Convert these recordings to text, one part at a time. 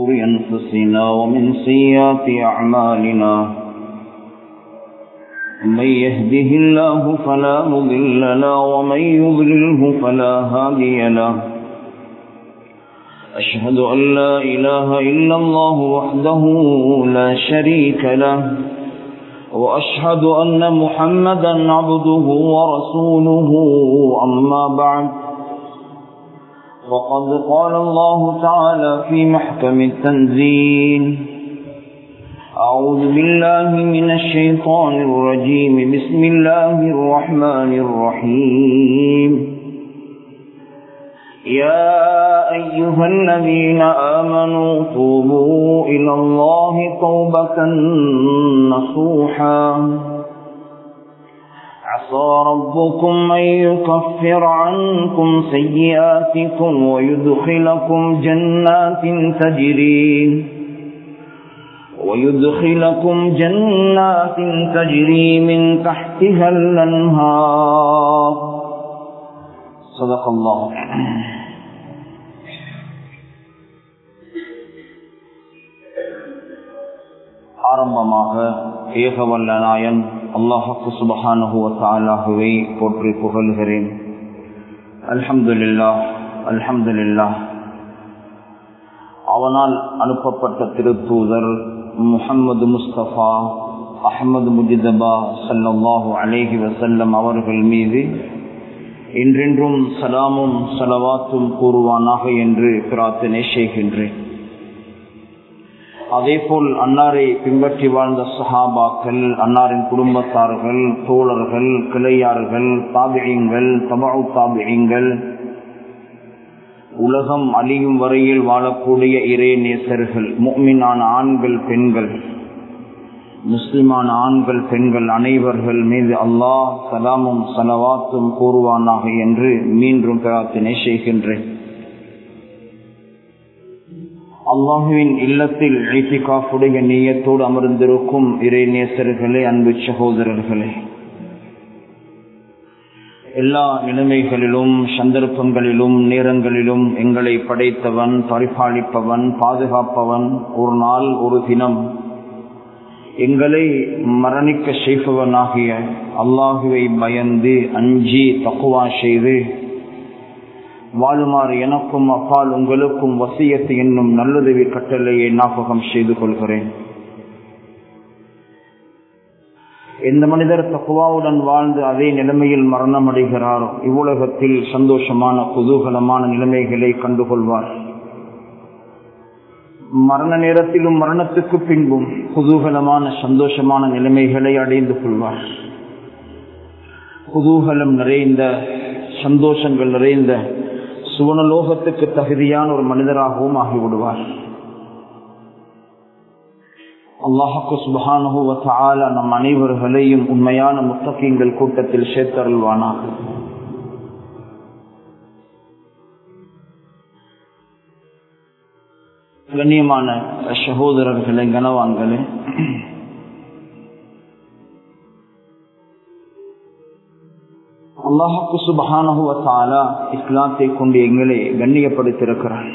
شرور أنفسنا ومن سيئات أعمالنا من يهده الله فلا مضل له ومن يضلله فلا هادي له أشهد أن لا إله إلا الله وحده لا شريك له وأشهد أن محمدا عبده ورسوله أما بعد وقد قال الله تعالى في محكم التنزيل أعوذ بالله من الشيطان الرجيم بسم الله الرحمن الرحيم يا أيها الذين آمنوا توبوا إلى الله توبة نصوحا عسى ربكم أن يكفر عنكم سيئاتكم ويدخلكم جنات تجري ويدخلكم جنات تجري من تحتها الأنهار صدق الله ஆரம்பமாக ஏகவல்ல நாயன் அல்லாஹு சுபஹானுவத்தாலாகவே போற்றி புகழ்கிறேன் அல்ஹம்துலில்லா அல்ஹம்துலில்லா அவனால் அனுப்பப்பட்ட திருத்தூதர் முகம்மது முஸ்தபா அஹமது முஜிதபா சல்லாஹூ அலேஹி வசல்லம் அவர்கள் மீது என்றென்றும் சலாமும் சலவாத்தும் கூறுவானாக என்று பிரார்த்தனை செய்கின்றேன் அதேபோல் அன்னாரை பின்பற்றி வாழ்ந்த சஹாபாக்கள் அன்னாரின் குடும்பத்தார்கள் தோழர்கள் கிளையார்கள் தாபியங்கள் தபாவு தாபியங்கள் உலகம் அழியும் வரையில் வாழக்கூடிய இறை நேசர்கள் முக்மினான ஆண்கள் பெண்கள் முஸ்லிமான ஆண்கள் பெண்கள் அனைவர்கள் மீது அல்லாஹ் சலாமும் சலவாத்தும் கூறுவானாக என்று மீண்டும் பிரார்த்தனை செய்கின்றேன் அல்லாஹுவின் இல்லத்தில் ஐத்திகாஃபுடைய நீயத்தோடு அமர்ந்திருக்கும் இறை நேசர்களே அன்பு சகோதரர்களே எல்லா நிலைமைகளிலும் சந்தர்ப்பங்களிலும் நேரங்களிலும் எங்களை படைத்தவன் பரிபாலிப்பவன் பாதுகாப்பவன் ஒரு நாள் ஒரு தினம் எங்களை மரணிக்க செய்பவனாகிய அல்லாஹுவை பயந்து அஞ்சி தக்குவா செய்து வாழுமாறு எனக்கும் அப்பால் உங்களுக்கும் வசியத்து என்னும் நல்லுதவி கட்டளையை ஞாபகம் செய்து கொள்கிறேன் எந்த மனிதர் தக்குவாவுடன் வாழ்ந்து அதே நிலைமையில் மரணம் அடைகிறாரோ இவ்வுலகத்தில் சந்தோஷமான குதூகலமான நிலைமைகளை கண்டுகொள்வார் மரண நேரத்திலும் மரணத்துக்கு பின்பும் குதூகலமான சந்தோஷமான நிலைமைகளை அடைந்து கொள்வார் குதூகலம் நிறைந்த சந்தோஷங்கள் நிறைந்த சுவனலோகத்துக்கு தகுதியான ஒரு மனிதராகவும் ஆகிவிடுவார் அல்லாஹுக்கு சுபகானுவத்தால நம் அனைவர்களையும் உண்மையான முத்தகங்கள் கூட்டத்தில் சேர்த்தருள்வானாக கண்ணியமான சகோதரர்களே கனவான்களே அல்லாஹுக்கு சுபகானுவத்தாலா இஸ்லாத்தை கொண்டு எங்களை கண்ணியப்படுத்திருக்கிறார்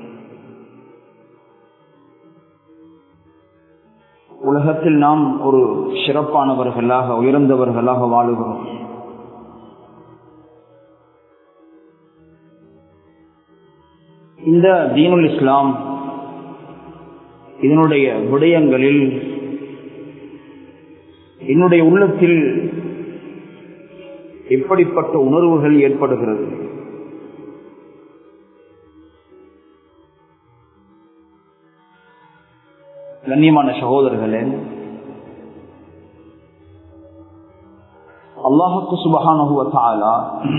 உலகத்தில் நாம் ஒரு சிறப்பானவர்களாக உயர்ந்தவர்களாக வாழுகிறோம் இந்த தீனுல் இஸ்லாம் இதனுடைய விடயங்களில் என்னுடைய உள்ளத்தில் எப்படிப்பட்ட உணர்வுகள் ஏற்படுகிறது கண்ணியமான சகோதரர்களே அல்லாஹுக்கு சுபகானுவத்தாலா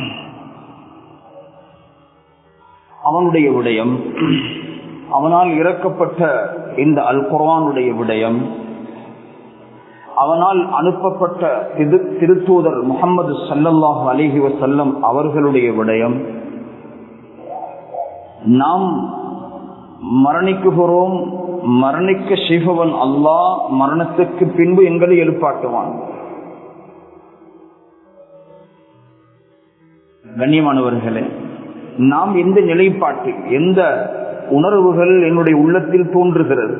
அவனுடைய விடயம் அவனால் இறக்கப்பட்ட இந்த அல் குர்வானுடைய விடயம் அவனால் அனுப்பப்பட்ட திருத்தூதர் முகமது சல்லல்லாஹு அலிஹி வசல்லம் அவர்களுடைய விடயம் நாம் மரணிக்குகிறோம் மரணிக்க செய்பவன் அல்லாஹ் மரணத்துக்கு பின்பு எங்களை எழுப்பாட்டுவான் கண்ணியமானவர்களே நாம் எந்த நிலைப்பாட்டில் எந்த உணர்வுகள் என்னுடைய உள்ளத்தில் தோன்றுகிறது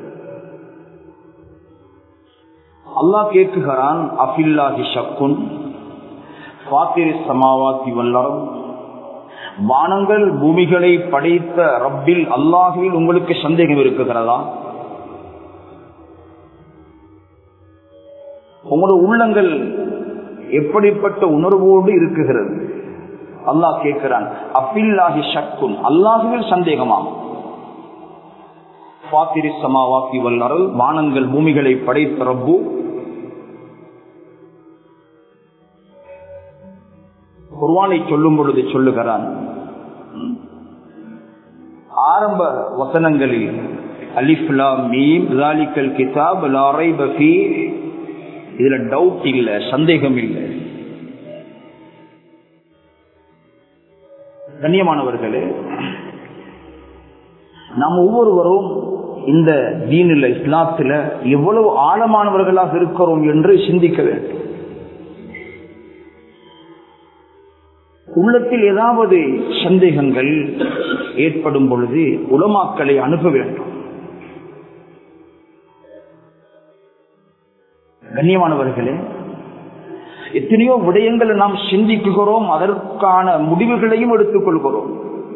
அல்லாஹ் கேட்குகிறான் அஃபில்லாஹி ஷக்குன் ஃபாத்திரி சமாவாத்தி வல்லரம் வானங்கள் பூமிகளை படைத்த ரப்பில் அல்லாஹில் உங்களுக்கு சந்தேகம் இருக்குகிறதா உங்களோட உள்ளங்கள் எப்படிப்பட்ட உணர்வோடு இருக்குகிறது அல்லாஹ் கேட்கிறான் அப்பில்லாஹி ஷக்குன் அல்லாஹுவில் சந்தேகமா பாத்திரி சமாவாக்கி வல்லரல் வானங்கள் பூமிகளை படைத்த ரப்பு குர்வானை சொல்லும் பொழுது சொல்லுகிறான் ஆரம்ப வசனங்களில் அலிஃப்லா மீம் ஜாலிக்கல் கிதாப் லாரை பஃபி இதுல டவுட் இல்ல சந்தேகம் இல்லை கண்ணியமானவர்களே நாம் ஒவ்வொருவரும் இந்த தீனில் இஸ்லாத்துல எவ்வளவு ஆழமானவர்களாக இருக்கிறோம் என்று சிந்திக்க வேண்டும் உள்ளத்தில் ஏதாவது சந்தேகங்கள் ஏற்படும் பொழுது உலமாக்களை அணுக வேண்டும் கண்ணியமானவர்களே எத்தனையோ விடயங்களை நாம் சிந்திக்குகிறோம் அதற்கான முடிவுகளையும் எடுத்துக் கொள்கிறோம்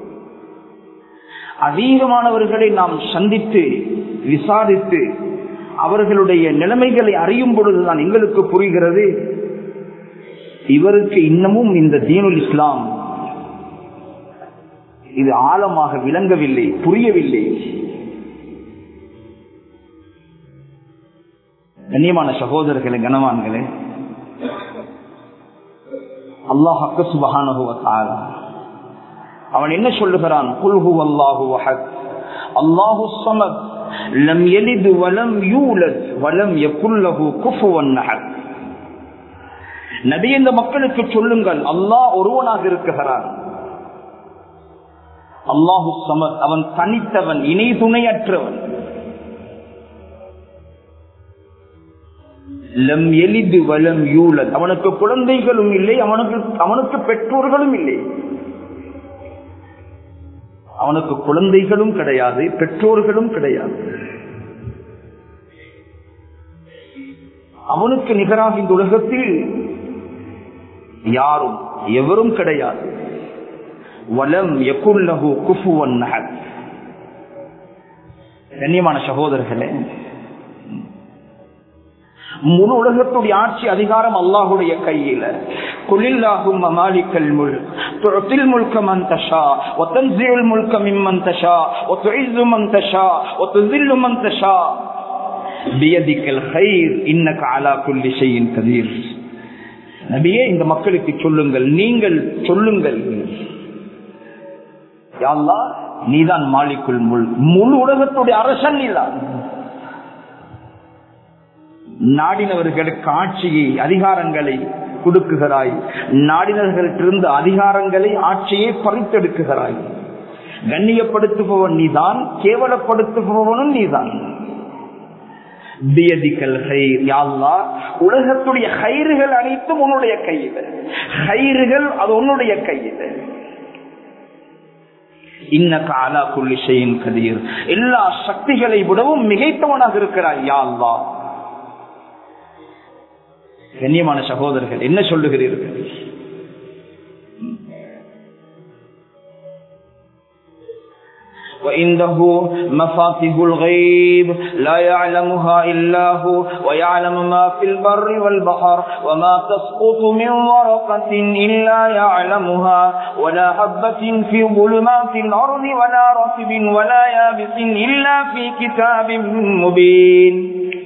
அதிகமானவர்களை நாம் சந்தித்து விசாரித்து அவர்களுடைய நிலைமைகளை அறியும் பொழுதுதான் எங்களுக்கு புரிகிறது இவருக்கு இன்னமும் இந்த தீனுல் இஸ்லாம் இது ஆழமாக விளங்கவில்லை புரியவில்லை கண்ணியமான சகோதரர்களே கனவான்களே அல்லாஹ் சுபகானுவத்தால் அவன் என்ன சொல்லுகிறான் குல்ஹு அல்லாஹு வஹத் அல்லாஹு சமத் லம் எலிது வலம் யூலத் வலம் எக்குல்லஹு குஃபுவன் நஹத் நபி இந்த மக்களுக்கு சொல்லுங்கள் அல்லாஹ் ஒருவனாக இருக்கிறான் அல்லாஹு சமத் அவன் தனித்தவன் இணை துணையற்றவன் லம் எலிது வலம் யூலத் அவனுக்கு குழந்தைகளும் இல்லை அவனுக்கு அவனுக்கு பெற்றோர்களும் இல்லை அவனுக்கு குழந்தைகளும் கிடையாது பெற்றோர்களும் கிடையாது அவனுக்கு நிகராக இந்த உலகத்தில் யாரும் எவரும் கிடையாது வலம் எக்குல்லகு குஃபுவன் நகர் கண்ணியமான சகோதரர்களே முழு உலகத்துடைய ஆட்சி அதிகாரம் அல்லாஹுடைய கையில குலில்லாகும் மமாலிக்கல் முல் துழத்தில் முல்க மன் தஷா ஒத்தன்சில் முல்க மிம்மன் தஷா ஒத்துழிzu மன் தஷா ஒத்துதில்லு மன் தஷா பியதிக்கல் ஹைர் இன்னக அலா குல்லி ஷையின் கதீர் நபியே இந்த மக்களுக்கு சொல்லுங்கள் நீங்கள் சொல்லுங்கள் யாழ்லா நீதான் மாலிக்குள் முள் முழு உலகத்துடைய அரசன் நீதான் நாடினவர்களுக்கு ஆட்சியை அதிகாரங்களை கொடுக்குகிறாய் நாடினர்களிட்டிருந்து அதிகாரங்களை ஆட்சியை பறித்தெடுக்குகிறாய் கண்ணியப்படுத்துபவன் நீதான் கேவலப்படுத்துபவனும் நீதான் உலகத்துடைய கயிறுகள் அனைத்தும் உன்னுடைய கையில் கயிறுகள் அது உன்னுடைய கையில் கதீர் எல்லா சக்திகளை விடவும் மிகைத்தவனாக இருக்கிறாய் யாழ்லா கண்ணியமான சகோதரர்கள் என்ன சொல்லுகிறீர்கள் وعنده مفاتيح الغيب لا يعلمها إلا هو ويعلم ما في البر والبحر وما تسقط من ورقة إلا يعلمها ولا حبة في ظلمات الأرض ولا رطب ولا يابس إلا في كتاب مبين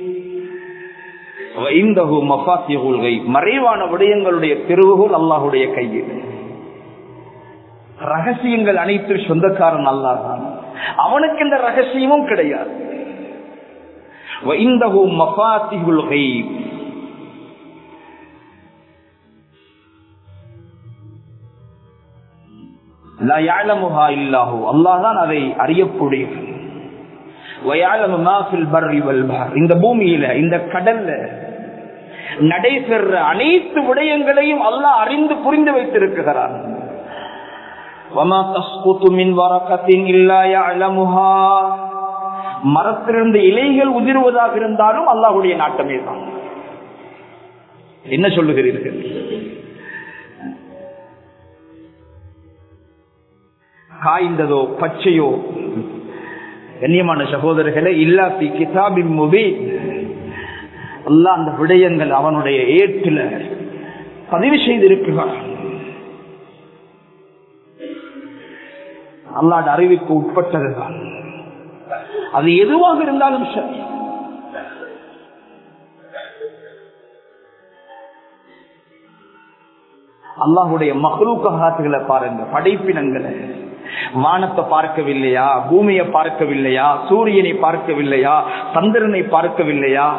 மறைவான விடயங்களுடைய திருவுகள் அல்லாஹுடைய கையில் ரகசியங்கள் அனைத்து சொந்தக்காரன் அல்லாதான் அவனுக்கு இந்த ரகசியமும் கிடையாது அல்லாதான் அதை அறியக்கூடியது இந்த பூமியில இந்த கடல்ல நடைபெற அனைத்து விடயங்களையும் அல்லாஹ் அறிந்து புரிந்து வைத்திருக்கிறார் وَمَا تَسْقُطُ مِنْ وَرَقَةٍ إِلَّا يَعْلَمُهَا மரத்திலிருந்து இலைகள் உதிர்வதாக இருந்தாலும் அல்லாஹுடைய நாட்டமே தான் என்ன சொல்லுகிறீர்கள் காய்ந்ததோ பச்சையோ கண்ணியமான சகோதரர்களே இல்லாத்தி கிதாபின் முபி அல்லா அந்த விடயங்கள் அவனுடைய ஏற்றில பதிவு செய்திருக்கிறான் அல்லாட அறிவுக்கு உட்பட்டதுதான் அது எதுவாக இருந்தாலும் சரி அல்லாஹுடைய மகளூக்காத்துகளை பாருங்க படைப்பினங்களை வானத்தை பார்க்கவில்லையா பூமியை பார்க்கவில்லையா சூரியனை பார்க்கவில்லையா சந்திரனை பார்க்கவில்லையா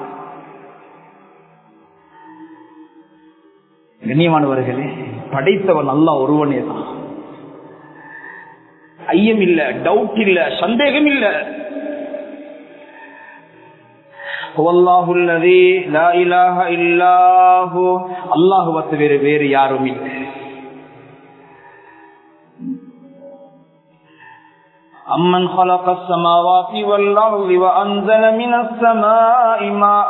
கண்ணியமானவர்களே படைத்தவன் அல்லா ஒருவனே தான் ஐயம் இல்ல டவுட் இல்ல சந்தேகம் இல்ல அல்லாஹுவத்து வேறு வேறு யாரும் இல்லை أمن خلق السماوات والأرض وأنزل من السماء ماء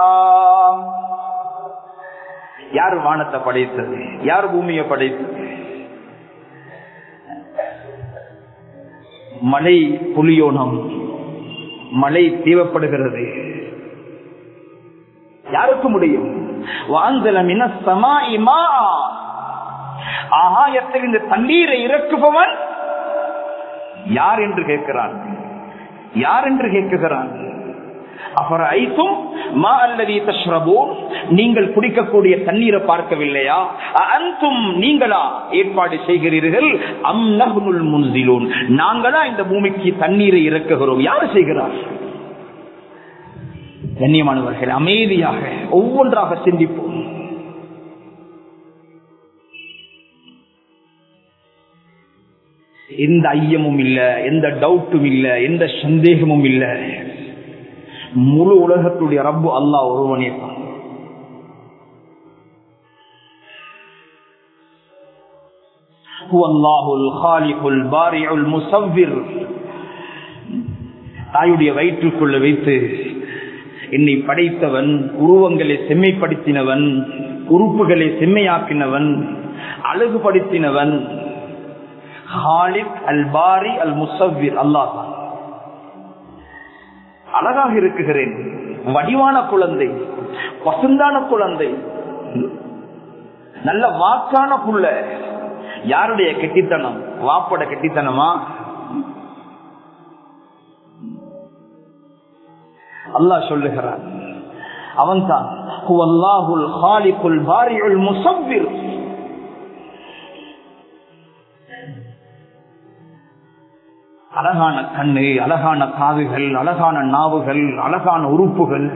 யார் வானத்தை படைத்தது யார் பூமியை படைத்தது மழை புலியோனம் மழை தேவைப்படுகிறது யாருக்கு முடியும் வாந்தலமின சமா இமா ஆகாயத்தில் இந்த தண்ணீரை இறக்குபவன் யார் என்று கேட்கிறான் யார் என்று கேட்குகிறான் நீங்கள் குடிக்கக்கூடிய தண்ணீரை பார்க்கவில்லையா அந்தும் நீங்களா ஏற்பாடு செய்கிறீர்கள் அம் நகுல் முன்சிலூன் நாங்களா இந்த பூமிக்கு தண்ணீரை இறக்குகிறோம் யார் செய்கிறார் கண்ணியமானவர்கள் அமைதியாக ஒவ்வொன்றாக சிந்திப்போம் எந்த ஐயமும் இல்ல எந்த டவுட்டும் இல்ல எந்த சந்தேகமும் இல்ல முழு உலகத்துடைய ரப்பு அல்லாஹ் ஒருவனே தான் தாயுடைய வயிற்றுக்குள்ள வைத்து என்னை படைத்தவன் உருவங்களை செம்மைப்படுத்தினவன் உறுப்புகளை செம்மையாக்கினவன் அழகுபடுத்தினவன் ஹாலித் அல் பாரி அல் முசவ்விர் அல்லாஹ் அழகாக இருக்குகிறேன் வடிவான குழந்தை வசந்தான குழந்தை நல்ல வாக்கான புள்ள யாருடைய கெட்டித்தனம் வாப்பட கெட்டித்தனமா அல்லாஹ் சொல்லுகிறான் அவன் தான் முசவ்விர் அழகான கண்ணு அழகான காதுகள் அழகான நாவுகள் அழகான உறுப்புகள்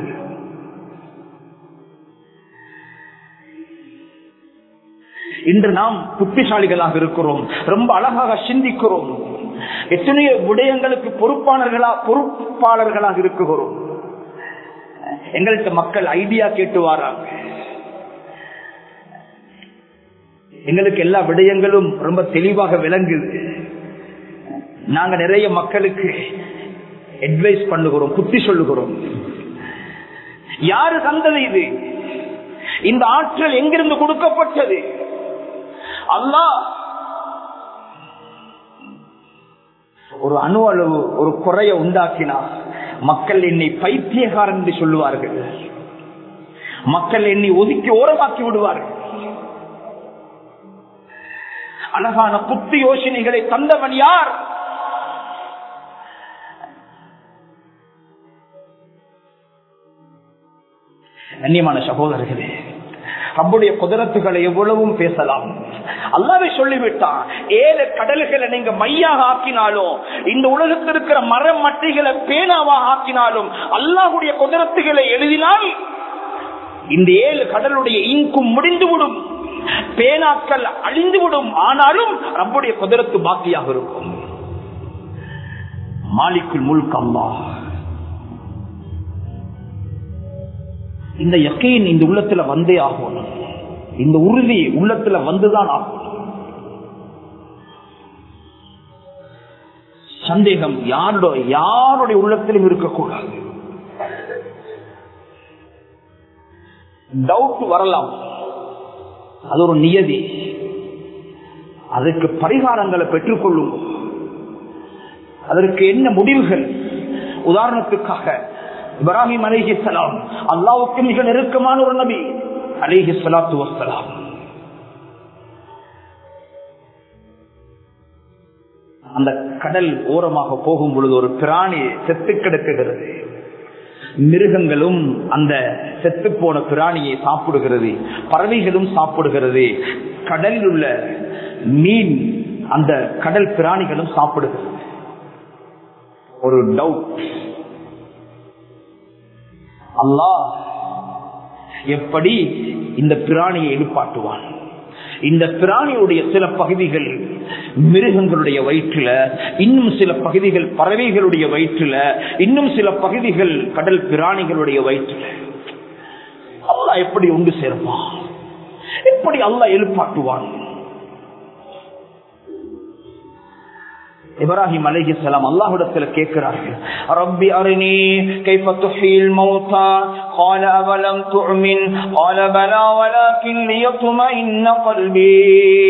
இன்று நாம் புத்திசாலிகளாக இருக்கிறோம் ரொம்ப அழகாக சிந்திக்கிறோம் எத்தனையோ விடயங்களுக்கு பொறுப்பாளர்களா பொறுப்பாளர்களாக இருக்குகிறோம் எங்கள்கிட்ட மக்கள் ஐடியா கேட்டு வாராங்க எங்களுக்கு எல்லா விடயங்களும் ரொம்ப தெளிவாக விளங்குது நாங்க நிறைய மக்களுக்கு அட்வைஸ் பண்ணுகிறோம் புத்தி சொல்லுகிறோம் யாரு தந்தது இது இந்த ஆற்றல் எங்கிருந்து கொடுக்கப்பட்டது அல்லாஹ் ஒரு அணு அளவு ஒரு குறைய உண்டாக்கினா மக்கள் என்னை பைத்தியகாரன் என்று சொல்லுவார்கள் மக்கள் என்னை ஒதுக்கி ஓரமாக்கி விடுவார்கள் அழகான புத்தி யோசனைகளை தந்தவன் யார் கண்ணியமான சகோதரர்களே ரப்புடைய குதிரத்துகளை எவ்வளவும் பேசலாம் அல்லாவே சொல்லிவிட்டான் ஏழு கடல்களை நீங்க மையாக ஆக்கினாலும் இந்த உலகத்தில் இருக்கிற மரம் மட்டைகளை பேனாவாக ஆக்கினாலும் அல்லாஹுடைய குதிரத்துகளை எழுதினால் இந்த ஏழு கடலுடைய இங்கும் முடிந்துவிடும் பேனாக்கள் அழிந்துவிடும் ஆனாலும் ரப்புடைய குதிரத்து பாக்கியாக இருக்கும் மாலிக்குள் முழுக்க அல்லாஹ் இந்த யக்கையின் இந்த உள்ளத்துல வந்தே ஆகணும் இந்த உறுதி உள்ளத்துல வந்துதான் ஆகும் சந்தேகம் யாருடைய யாருடைய உள்ளத்திலும் இருக்கக்கூடாது டவுட் வரலாம் அது ஒரு நியதி அதற்கு பரிகாரங்களை பெற்றுக்கொள்ளும் அதற்கு என்ன முடிவுகள் உதாரணத்துக்காக இப்ராஹிம் அலிஹி சலாம் அல்லாவுக்கு மிக நெருக்கமான ஒரு நபி அலிஹி சலாத்து வசலாம் அந்த கடல் ஓரமாக போகும் பொழுது ஒரு பிராணி செத்து கிடக்குகிறது மிருகங்களும் அந்த செத்து போன பிராணியை சாப்பிடுகிறது பறவைகளும் சாப்பிடுகிறது கடலில் உள்ள மீன் அந்த கடல் பிராணிகளும் சாப்பிடுகிறது ஒரு டவுட் அல்லாஹ் எப்படி இந்த பிராணியை எழுப்பாட்டுவான் இந்த பிராணியுடைய சில பகுதிகள் மிருகங்களுடைய வயிற்றுல இன்னும் சில பகுதிகள் பறவைகளுடைய வயிற்றுல இன்னும் சில பகுதிகள் கடல் பிராணிகளுடைய வயிற்றுல அல்லாஹ் எப்படி ஒன்று சேர்ப்பான் எப்படி அல்லாஹ் எழுப்பாட்டுவான் இப்ராஹிம் அலைஹி சலாம் அல்லாஹ்விடத்தில் கேட்கிறார்கள் ரப்பி அரினி கைஃப துஹீல் மௌதா قال أولم تؤمن قال بلى ولكن ليطمئن قلبي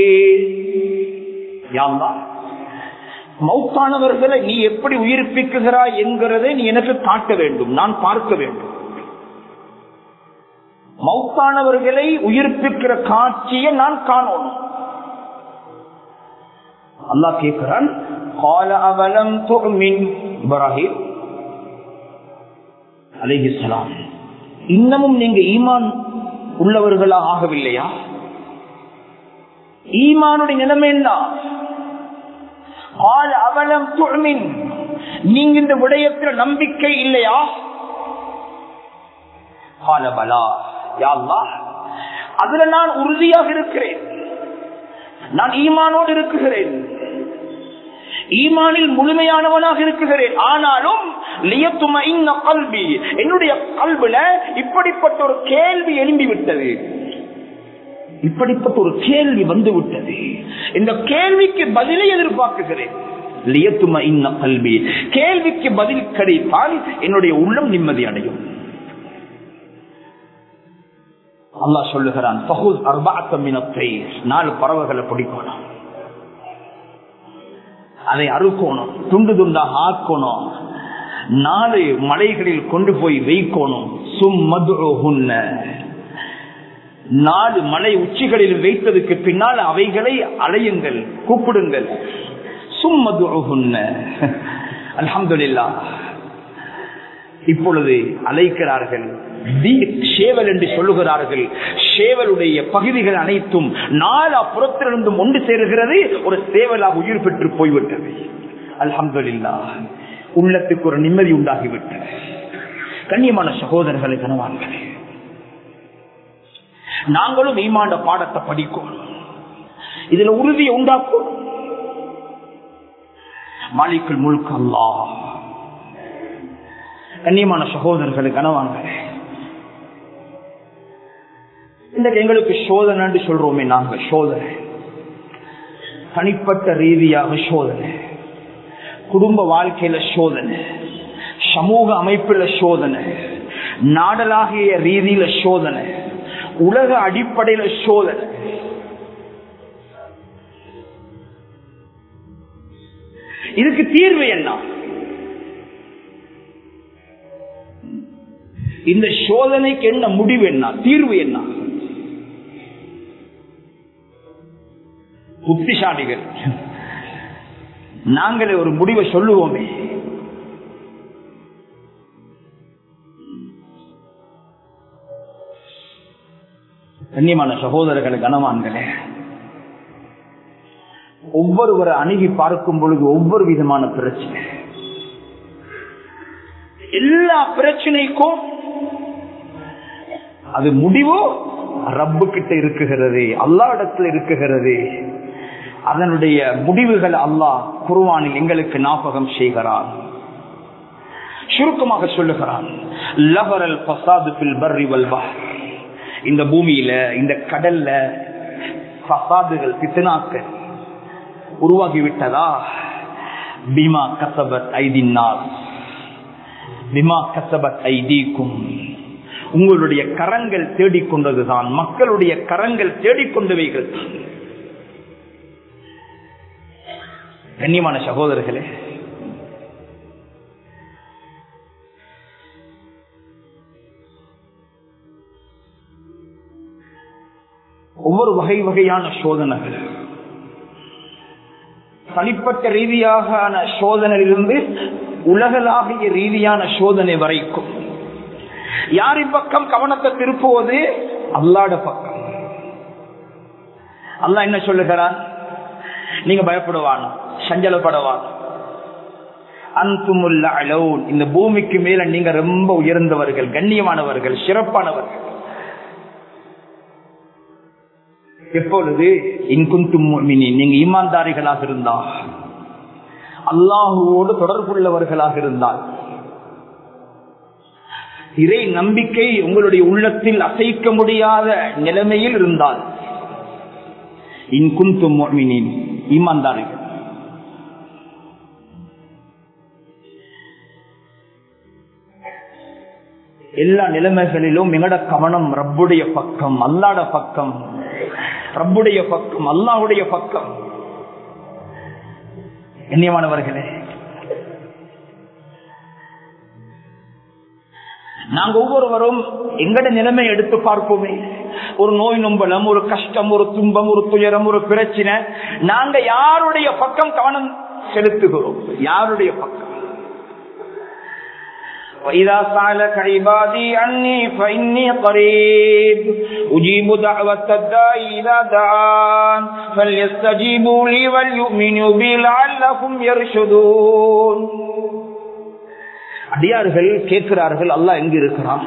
يا الله மௌத்தானவர்களை நீ எப்படி உயிர்ப்பிக்குகிறாய் என்கிறதை நீ எனக்கு காட்ட வேண்டும் நான் பார்க்க வேண்டும் மௌத்தானவர்களை உயிர்ப்பிக்கிற காட்சியை நான் காணணும் அல்லாஹ் கேட்கிறான் قال أولم تؤمن இப்ராஹிம் அலைஹிஸ்ஸலாம் இன்னமும் நீங்க ஈமான் உள்ளவர்களா ஆகவில்லையா ஈமானுடைய நிலைமை என்ன قال أولم تؤمن நீங்க இந்த விடயத்தில் நம்பிக்கை இல்லையா قال بلى يا الله அதுல நான் உறுதியாக இருக்கிறேன் நான் ஈமானோடு இருக்குகிறேன் ஈமானில் முழுமையானவனாக இருக்குகிறேன் ஆனாலும் கல்வி என்னுடைய கல்வில இப்படிப்பட்ட ஒரு கேள்வி எழும்பி விட்டது இப்படிப்பட்ட ஒரு கேள்வி வந்து விட்டது இந்த கேள்விக்கு பதிலை எதிர்பார்க்குகிறேன் லியத்தும இன்ன கல்வி கேள்விக்கு பதில் கிடைத்தால் என்னுடைய உள்ளம் நிம்மதி அடையும் அல்லா சொல்லுகிறான் நாலு பறவைகளை பிடிக்கணும் அதை அறுக்கணும் துண்டு துண்டாக ஆக்கணும் நாலு மலைகளில் கொண்டு போய் வைக்கணும் சும்மதுன நாலு மலை உச்சிகளில் வைத்ததுக்கு பின்னால் அவைகளை அலையுங்கள் கூப்பிடுங்கள் சும்மதுன அலமதுல்லா இப்பொழுது அழைக்கிறார்கள் ஷேவல் என்று சொல்லுகிறார்கள் ஷேவலுடைய பகுதிகள் அனைத்தும் நாலா புறத்திலிருந்தும் ஒன்று சேருகிறது ஒரு சேவலாக உயிர் பெற்று போய்விட்டது அல்ஹம்துல்லா உள்ளத்துக்கு ஒரு நிம்மதி உண்டாகிவிட்டது கண்ணியமான சகோதரர்களை கனவான்களே நாங்களும் ஈமாண்ட பாடத்தை படிக்கும் இதுல உறுதியை உண்டாக்கும் மாலிக்குள் முழுக்க அல்லா கண்ணியமான சகோதரர்களை கனவான்களே இன்றைக்கு எங்களுக்கு சோதனை என்று சொல்றோமே நாங்க சோதனை தனிப்பட்ட ரீதியாக சோதனை குடும்ப வாழ்க்கையில சோதனை சமூக அமைப்புல சோதனை நாடலாகிய ரீதியில சோதனை உலக அடிப்படையில சோதனை இதுக்கு தீர்வு என்ன இந்த சோதனைக்கு என்ன முடிவு என்ன தீர்வு என்ன புத்திசாலிகள் நாங்களே ஒரு முடிவை சொல்லுவோமே கண்ணியமான சகோதரர்கள் கனவான்களே ஒவ்வொருவரை அணுகி பார்க்கும் பொழுது ஒவ்வொரு விதமான பிரச்சனை எல்லா பிரச்சனைக்கும் அது முடிவு ரப்பு கிட்ட இருக்குகிறது அல்லா இடத்துல இருக்குகிறது அதனுடைய முடிவுகள் அல்லாஹ் குருவானில் எங்களுக்கு ஞாபகம் செய்கிறான் சுருக்கமாக சொல்லுகிறான் லஹரல் பசாது பில் பர்ரி வல்பா இந்த பூமியில இந்த கடல்ல பசாதுகள் பித்தனாக்கள் உருவாகிவிட்டதா பிமா கசபத் ஐதினால் பிமா கசபத் ஐதீக்கும் உங்களுடைய கரங்கள் தேடிக்கொண்டதுதான் மக்களுடைய கரங்கள் தேடிக்கொண்டவைகள் கண்ணியமான சகோதரர்களே ஒவ்வொரு வகை வகையான சோதனைகள் தனிப்பட்ட ரீதியான சோதனையிலிருந்து உலகளாகிய ரீதியான சோதனை வரைக்கும் யாரின் பக்கம் கவனத்தை திருப்புவது அல்லாட பக்கம் அல்லா என்ன சொல்லுகிறான் நீங்க பயப்படுவான் சஞ்சலப்படவான் அந்துமுல்ல அலோன் இந்த பூமிக்கு மேல நீங்க ரொம்ப உயர்ந்தவர்கள் கண்ணியமானவர்கள் சிறப்பானவர்கள் எப்பொழுது இன்குந்தும் நீங்க ஈமான்தாரிகளாக இருந்தால் அல்லாஹுவோடு தொடர்புள்ளவர்களாக இருந்தால் இறை நம்பிக்கை உங்களுடைய உள்ளத்தில் அசைக்க முடியாத நிலைமையில் இருந்தால் இன்குந்தும் ஈமான்தாரிகள் எல்லா நிலைமைகளிலும் எங்கட கவனம் ரப்புடைய பக்கம் அல்லாட பக்கம் ரப்புடைய பக்கம் அல்லாவுடைய பக்கம் கண்ணியமானவர்களே நாங்க ஒவ்வொருவரும் எங்கட நிலைமை எடுத்து பார்ப்போமே ஒரு நோய் நொம்பலம் ஒரு கஷ்டம் ஒரு துன்பம் ஒரு துயரம் ஒரு பிரச்சனை நாங்க யாருடைய பக்கம் கவனம் செலுத்துகிறோம் யாருடைய பக்கம் وإذا سألك عبادي عني فإني قريب أجيب دعوة الداعي إذا دعان فليستجيبوا لي وليؤمنوا بي لعلهم يرشدون அடியார்கள் கேட்கிறார்கள் அல்லாஹ் எங்க இருக்கிறான்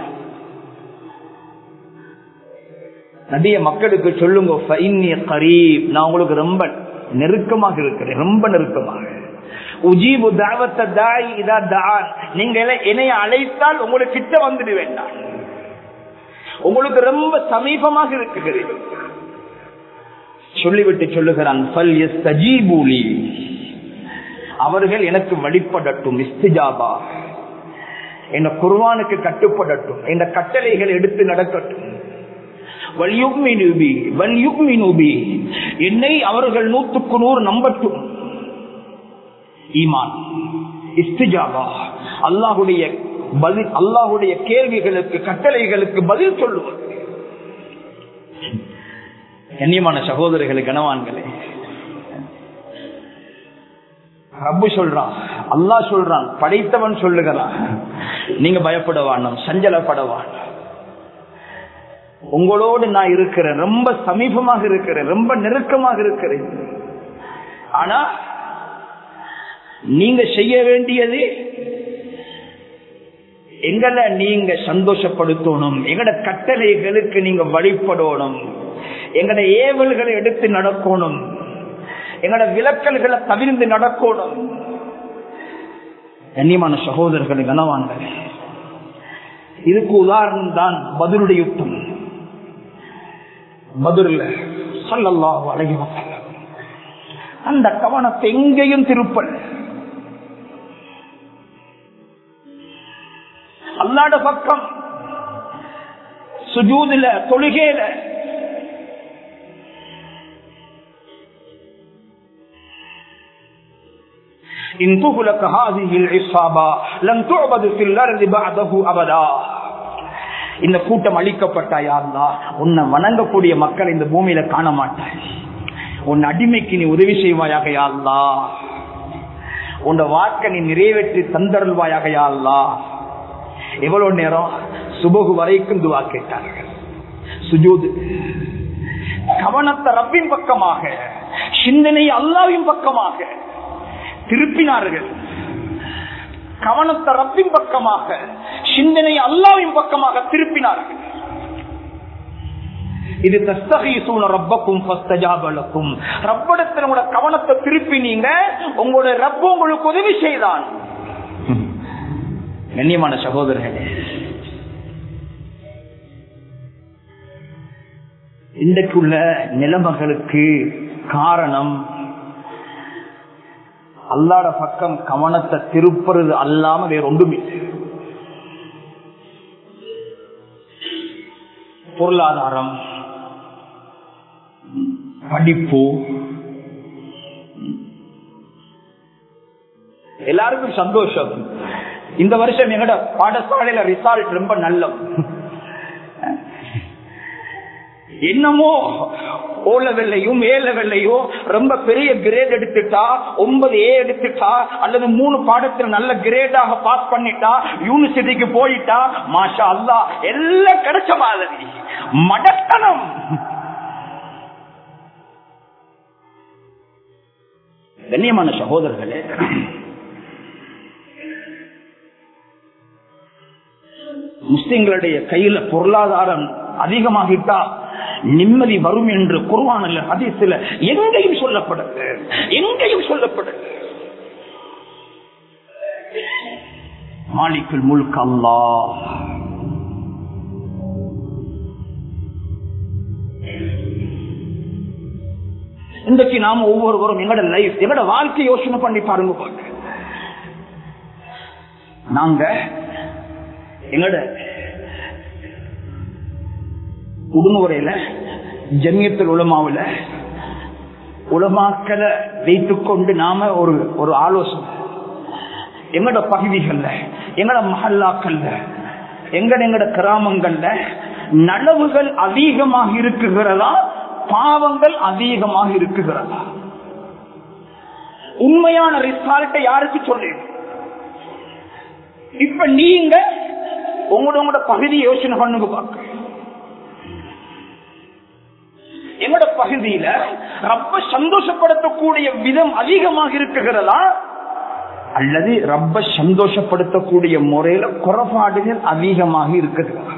நபிய மக்களுக்கு சொல்லுங்க கரீப் நான் உங்களுக்கு ரொம்ப நெருக்கமாக இருக்கிறேன் ரொம்ப நெருக்கமாக உஜீபு தாவத்த தாய் இதா தான் நீங்க என்னைய அழைத்தால் உங்களுக்கு கிட்ட வந்துடு வேண்டாம் உங்களுக்கு ரொம்ப சமீபமாக இருக்குகிறேன் சொல்லிவிட்டு சொல்லுகிறான் அவர்கள் எனக்கு வழிபடட்டும் இஸ்திஜாபா என் குர்வானுக்கு கட்டுப்படட்டும் என் கட்டளைகள் எடுத்து நடக்கட்டும் என்னை அவர்கள் நூற்றுக்கு நூறு நம்பட்டும் ஈமான் இஸ்திஜாபா அல்லாஹுடைய பதில் அல்லாஹுடைய கேள்விகளுக்கு கட்டளைகளுக்கு பதில் சொல்லுவது கண்ணியமான சகோதரர்களே கனவான்களே ரப்பு சொல்றான் அல்லாஹ் சொல்றான் படைத்தவன் சொல்லுகிறான் நீங்க பயப்படவான் சஞ்சலப்படவான் உங்களோடு நான் இருக்கிறேன் ரொம்ப சமீபமாக இருக்கிறேன் ரொம்ப நெருக்கமாக இருக்கிறேன் ஆனா நீங்க செய்ய வேண்டியது எங்களை நீங்க சந்தோஷப்படுத்தணும் எங்கட கட்டளைகளுக்கு நீங்க வழிபடணும் எங்கட ஏவல்களை எடுத்து நடக்கணும் எங்கட விளக்கல்களை தவிர்ந்து நடக்கணும் கண்ணியமான சகோதரர்களை கனவான்கள் இதுக்கு உதாரணம் தான் பதிலுடைய யுத்தம் பதில் சொல்லல்லாஹு அழகி அந்த கவனத்தை எங்கேயும் திருப்பல் அல்லாட பக்கம் சுஜூதில தொழுகையில إن تهلك هذه العصابة لن تعبد في الأرض بعده أبدا இந்த கூட்டம் அழிக்கப்பட்டாயா உன்னை வணங்கக்கூடிய மக்கள் இந்த பூமியில காண மாட்டாய் உன் அடிமைக்கு நீ உதவி செய்வாயாக யாழ்லா உன் வாக்க நீ நிறைவேற்றி தந்தருள்வாயாக யாழ்லா எவ்வளவு நேரம் சுபகு வரைக்கும் துவா கேட்டார்கள் சுஜூது கவனத்தை ரப்பின் பக்கமாக சிந்தனை அல்லாவின் பக்கமாக திருப்பினார்கள் கவனத்தை ரப்பின் பக்கமாக சிந்தனை அல்லாவின் பக்கமாக திருப்பினார்கள் இது தஸ்தகீசூன ரப்பக்கும் ஃபஸ்தஜாபலக்கும் ரப்படத்தில் உங்களோட கவனத்தை திருப்பி நீங்க உங்களுடைய ரப்ப உங்களுக்கு உதவி செய்தான் கண்ணியமான சகோதரர்களே இன்றைக்குள்ள நிலைமைகளுக்கு காரணம் அல்லாட பக்கம் கவனத்தை திருப்புறது அல்லாம வேற ஒன்றும் இல்லை பொருளாதாரம் படிப்பு எல்லாருக்கும் சந்தோஷம் இந்த வருஷம் எங்கட பாடசாலையில ரிசால்ட் ரொம்ப நல்ல என்னமோ ஓ லெவல்லையும் ஏ லெவல்லையோ ரொம்ப பெரிய கிரேட் எடுத்துட்டா ஒன்பது ஏ எடுத்துட்டா அல்லது மூணு பாடத்தில் நல்ல கிரேடாக பாஸ் பண்ணிட்டா யூனிவர்சிட்டிக்கு போயிட்டா மாஷா அல்லா எல்லாம் கிடைச்ச மாதிரி மடத்தனம் கண்ணியமான சகோதரர்களே முஸ்லிம்களுடைய கையில பொருளாதாரம் அதிகமாகிட்டா நிம்மதி வரும் என்று குருவானில் ஹதீஸில் எங்கேயும் சொல்லப்படுது எங்கேயும் சொல்லப்படுது மாலிக்குள் முழுக்க அல்லா இன்றைக்கு நாம ஒவ்வொருவரும் எங்கட லைஃப் எங்கட வாழ்க்கை யோசனை பண்ணி பாருங்க பாருங்க நாங்க எங்கட உடுமுறையில ஜன்யத்தில் உலமாவில் உலமாக்களை வைத்துக் கொண்டு நாம ஒரு ஒரு ஆலோசனை எங்கட பகுதிகள்ல எங்கட மஹல்லாக்கள்ல எங்கட எங்கட கிராமங்கள்ல நலவுகள் அதிகமாக இருக்குகிறதா பாவங்கள் அதிகமாக இருக்குகிறதா உண்மையான ரிசால்ட்டை யாருக்கு சொல்லு இப்ப நீங்க உங்களோட உங்களோட பகுதி யோசனை பண்ணுங்க பார்க்க எங்களோட பகுதியில ரப்ப சந்தோஷப்படுத்தக்கூடிய விதம் அதிகமாக இருக்குகிறதா அல்லது ரப்ப சந்தோஷப்படுத்தக்கூடிய முறையில குறைபாடுகள் அதிகமாக இருக்குகிறதா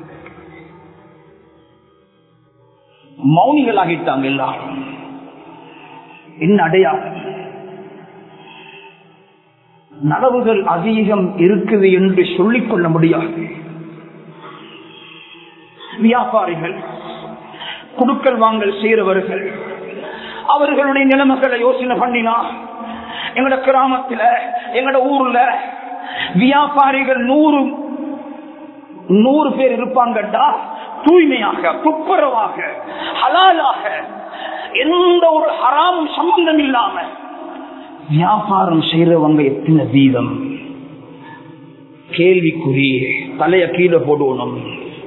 மௌனிகளாகிட்டாங்க எல்லாரும் என்ன அடையாளம் நலவுகள் அதிகம் இருக்குது என்று சொல்லிக் கொள்ள முடியாது வியாபாரிகள் குடுக்கல் வாங்கல் செய்கிறவர்கள் அவர்களுடைய நிலைமைகளை யோசனை பண்ணினா எங்கட கிராமத்துல எங்கட ஊர்ல வியாபாரிகள் நூறு நூறு பேர் இருப்பாங்கடா தூய்மையாக துப்புரவாக ஹலாலாக எந்த ஒரு ஹராமும் சம்பந்தம் இல்லாம வியாபாரம் செய்யறவங்க எத்தனை வீதம் கேள்விக்குறி தலைய கீழே போடுவணும்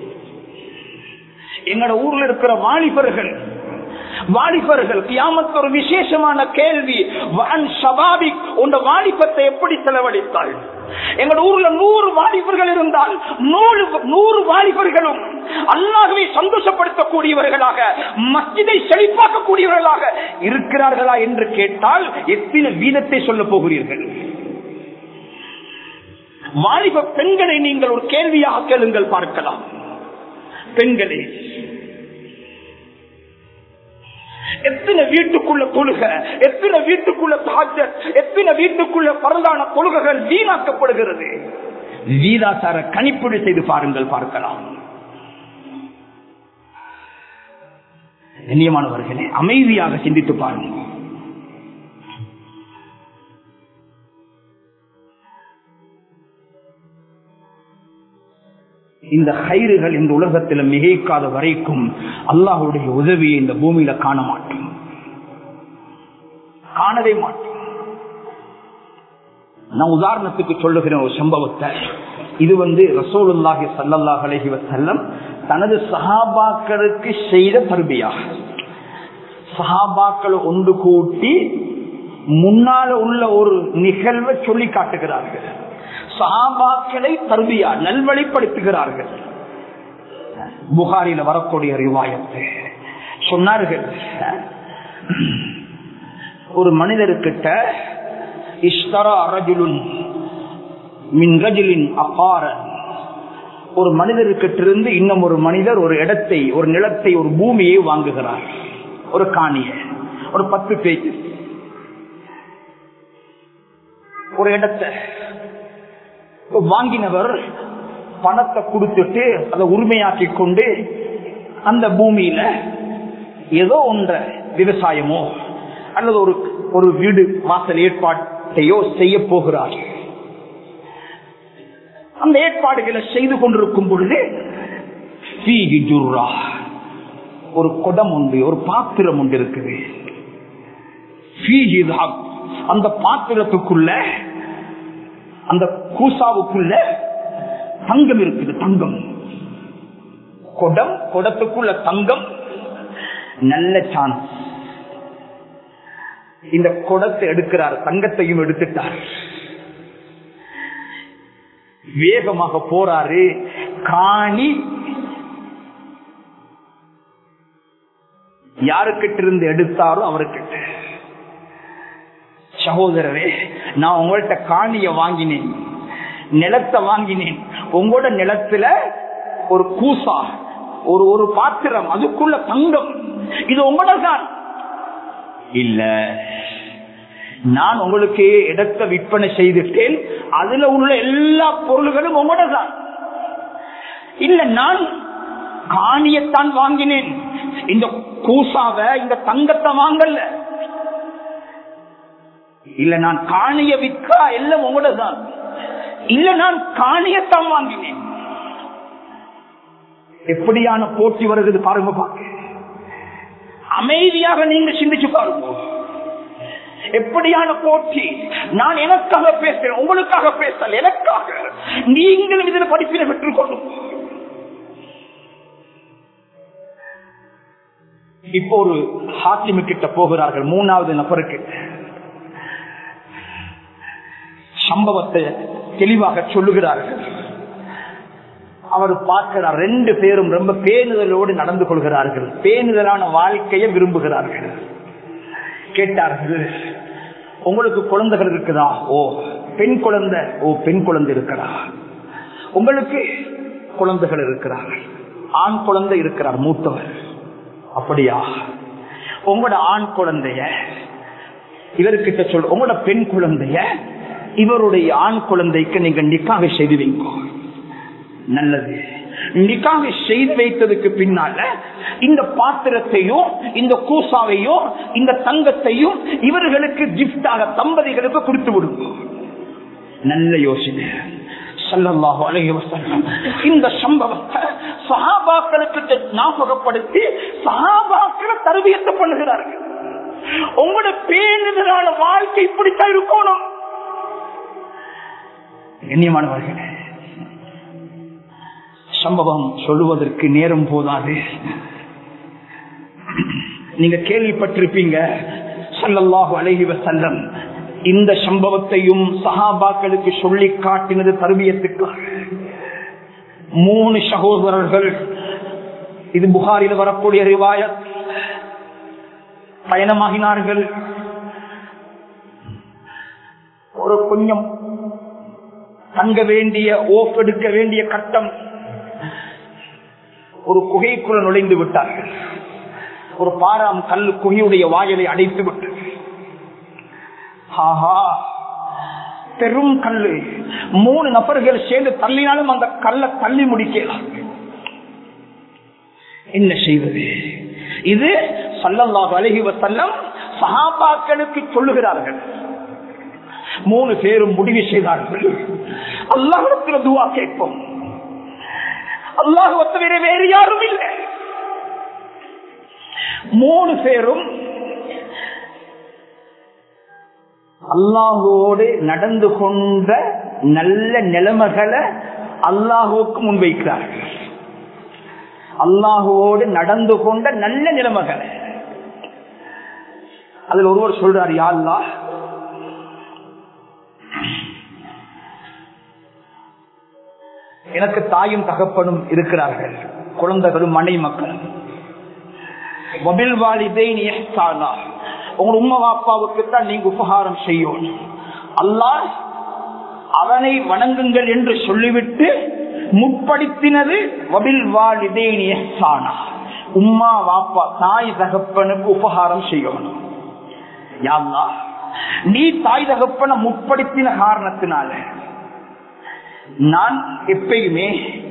எங்கட ஊர்ல இருக்கிற வாலிபர்கள் வாலிபர்கள் கியாமத்து ஒரு விசேஷமான கேள்வி வான் சபாபிக் உண்ட வாலிபத்தை எப்படி செலவழித்தாள் எங்கள் ஊர்ல நூறு வாலிபர்கள் இருந்தால் நூறு நூறு வாலிபர்களும் அல்லாகவே சந்தோஷப்படுத்தக்கூடியவர்களாக மஸ்ஜிதை செழிப்பாக்கக்கூடியவர்களாக இருக்கிறார்களா என்று கேட்டால் எத்தனை வீதத்தை சொல்ல போகிறீர்கள் வாலிப பெண்களை நீங்கள் ஒரு கேள்வியாக கேளுங்கள் பார்க்கலாம் பெண்களே எத்தனை வீட்டுக்குள்ள தொழுக எத்தனை வீட்டுக்குள்ள தாஜர் எத்தனை வீட்டுக்குள்ள பரந்தான தொழுகைகள் வீணாக்கப்படுகிறது வீதாசார கணிப்பீடு செய்து பாருங்கள் பார்க்கலாம் கண்ணியமானவர்களே அமைதியாக சிந்தித்து பாருங்கள் இந்த கயிறுகள் இந்த உலகத்தில் மிகைக்காத வரைக்கும் அல்லாஹுடைய உதவியை இந்த பூமியில காண மாட்டோம் காணவே மாட்டோம் நான் உதாரணத்துக்கு சொல்லுகிற ஒரு சம்பவத்தை இது வந்து ரசோலுல்லாஹி சல்லாஹ் அலஹி வசல்லம் தனது சஹாபாக்களுக்கு செய்த தருபியா சஹாபாக்களை ஒன்று கூட்டி முன்னால உள்ள ஒரு நிகழ்வை சொல்லி காட்டுகிறார்கள் சஹாபாக்களை தருவியா நல்வழிப்படுத்துகிறார்கள் புகாரில வரக்கூடிய ரிவாயத்து சொன்னார்கள் ஒரு மனிதருக்கிட்ட இஷ்தரா ரஜுலுன் மின் ரஜுலின் அபார ஒரு மனிதருக்கிட்ட இருந்து இன்னும் ஒரு மனிதர் ஒரு இடத்தை ஒரு நிலத்தை ஒரு பூமியை வாங்குகிறார் ஒரு காணிய ஒரு பத்து பேஜ் ஒரு இடத்தை வாங்கினவர் பணத்தை கொடுத்துட்டு அதை உரிமையாக்கி கொண்டு அந்த பூமியில ஏதோ ஒன்ற விவசாயமோ அல்லது ஒரு ஒரு வீடு வாசல் ஏற்பாட்டையோ செய்ய போகிறார் அந்த ஏற்பாடுகளை செய்து கொண்டிருக்கும் பொழுது ஃபீஹி ஜுர்ரா. ஒரு குடம் உண்டு ஒரு பாத்திரம் உண்டு இருக்குது ஃபீஹி தஹப். அந்த பாத்திரத்துக்குள்ள அந்த கூசாவுக்குள்ள தங்கம் இருக்குது தங்கம் குடம் குடத்துக்குள்ள தங்கம் நல்ல சான்ஸ் இந்த குடத்தை எடுக்கிறார் தங்கத்தையும் எடுத்துட்டார் வேகமாக போறாரு காணி யாருக்கிட்ட இருந்து எடுத்தாரோ அவருக்கிட்ட சகோதரரே நான் உங்கள்ட்ட காணிய வாங்கினேன் நிலத்தை வாங்கினேன் உங்களோட நிலத்துல ஒரு கூசா ஒரு ஒரு பாத்திரம் அதுக்குள்ள தங்கம் இது உங்களோட தான் இல்ல நான் உங்களுக்கு இடத்தை விற்பனை செய்துட்டேன் அதுல உள்ள எல்லா பொருள்களும் உங்களோட தான் இல்ல நான் காணியத்தான் வாங்கினேன் இந்த கூசாவ இந்த தங்கத்தை வாங்கல இல்ல நான் காணிய விற்கா எல்லாம் உங்களோட தான் இல்ல நான் காணியத்தான் வாங்கினேன் எப்படியான போட்டி வருகிறது பாருங்க பாக்க அமைதியாக நீங்க சிந்திச்சு பாருங்க எப்படியான போட்டி நான் எனக்காக பேசுறேன் உங்களுக்காக பேசல எனக்காக நீங்களும் இதில் படிப்பினை பெற்றுக் கொள்ளும் இப்போ ஒரு ஹாத்திமு கிட்ட போகிறார்கள் மூணாவது நபருக்கு சம்பவத்தை தெளிவாக சொல்லுகிறார்கள் அவர் பார்க்கிறார் ரெண்டு பேரும் ரொம்ப பேணுதலோடு நடந்து கொள்கிறார்கள் பேணுதலான வாழ்க்கையை விரும்புகிறார்கள் கேட்டார்கள் உங்களுக்கு குழந்தைகள் இருக்குதா ஓ பெண் குழந்தை ஓ பெண் குழந்தை இருக்கிறா உங்களுக்கு குழந்தைகள் இருக்கிறார்கள் ஆண் குழந்தை இருக்கிறார் மூத்தவர் அப்படியா உங்களோட ஆண் குழந்தைய இவர்கிட்ட சொல் உங்களோட பெண் குழந்தைய இவருடைய ஆண் குழந்தைக்கு நீங்க நிக்காக செய்து வைங்க நல்லது நிக்காக செய்து வைத்ததுக்கு பின்னால இந்த பாத்திரத்தையும் இந்த கூசாவையும் இந்த தங்கத்தையும் இவர்களுக்கு கிஃப்டாக தம்பதிகளுக்கு கொடுத்து விடுங்க நல்ல யோசனை ஸல்லல்லாஹு அலைஹி வஸல்லம் இந்த சம்பவத்தை சஹாபாக்களுக்கு ஞாபகப்படுத்தி சஹாபாக்களை தருவியத்தை பண்ணுகிறார்கள் உங்களோட பேணுதலான வாழ்க்கை இப்படித்தான் இருக்கணும் கண்ணியமானவர்களே சம்பவம் சொல்லுவதற்கு நேரம் போதாது நீங்க கேள்விப்பட்டிருப்பீங்க சல்லல்லாஹு அலைஹி வஸல்லம் இந்த சம்பவத்தையும் சஹாபாக்களுக்கு சொல்லி காட்டினது தருவியத்துக்காக மூணு சகோதரர்கள் இது புகாரில் வரக்கூடிய ரிவாயத் பயணமாகினார்கள் ஒரு கொஞ்சம் தங்க வேண்டிய ஓஃப் எடுக்க வேண்டிய கட்டம் ஒரு குகைக்குள்ள நுழைந்து விட்டார்கள் ஒரு பாராம் கல் குகையுடைய வாயலை அடைத்து விட்டு ஆஹா பெரும் கல்லு மூணு நபர்கள் சேர்ந்து தள்ளினாலும் அந்த கல்லை தள்ளி முடிக்கலாம் என்ன செய்வது இது சல்லல்லாஹு அலைஹி வஸல்லம் சஹாபாக்களுக்கு சொல்லுகிறார்கள் மூணு பேரும் முடிவு செய்தார்கள் அல்லாஹிடத்தில் துவா கேட்போம் அல்லாஹ் தவிர வேறு யாரும் இல்லை மூணு பேரும் அல்லாஹோடு நடந்து கொண்ட நல்ல நிலைமைகளை அல்லாஹுக்கு முன்வைக்கிறார்கள் அல்லாஹுவோடு நடந்து கொண்ட நல்ல நிலைமைகளை அதில் ஒருவர் சொல்றார் யா அல்லாஹ் எனக்கு தாயும் தகப்பனும் இருக்கிறார்கள் குழந்தைகளும் மனை மக்களும் மொபில் வாலிதை உங்க உம்மா பாப்பாவுக்கு தான் நீங்க உபகாரம் செய்யணும் அல்லாஹ் அவனை வணங்குங்கள் என்று சொல்லிவிட்டு முற்படுத்தினது வபில் வாலிதை உம்மா வாப்பா தாய் தகப்பனுக்கு உபகாரம் செய்யணும் யாழ்லா நீ தாய் தகப்பனை முற்படுத்தின காரணத்தினால நான் எப்பயுமே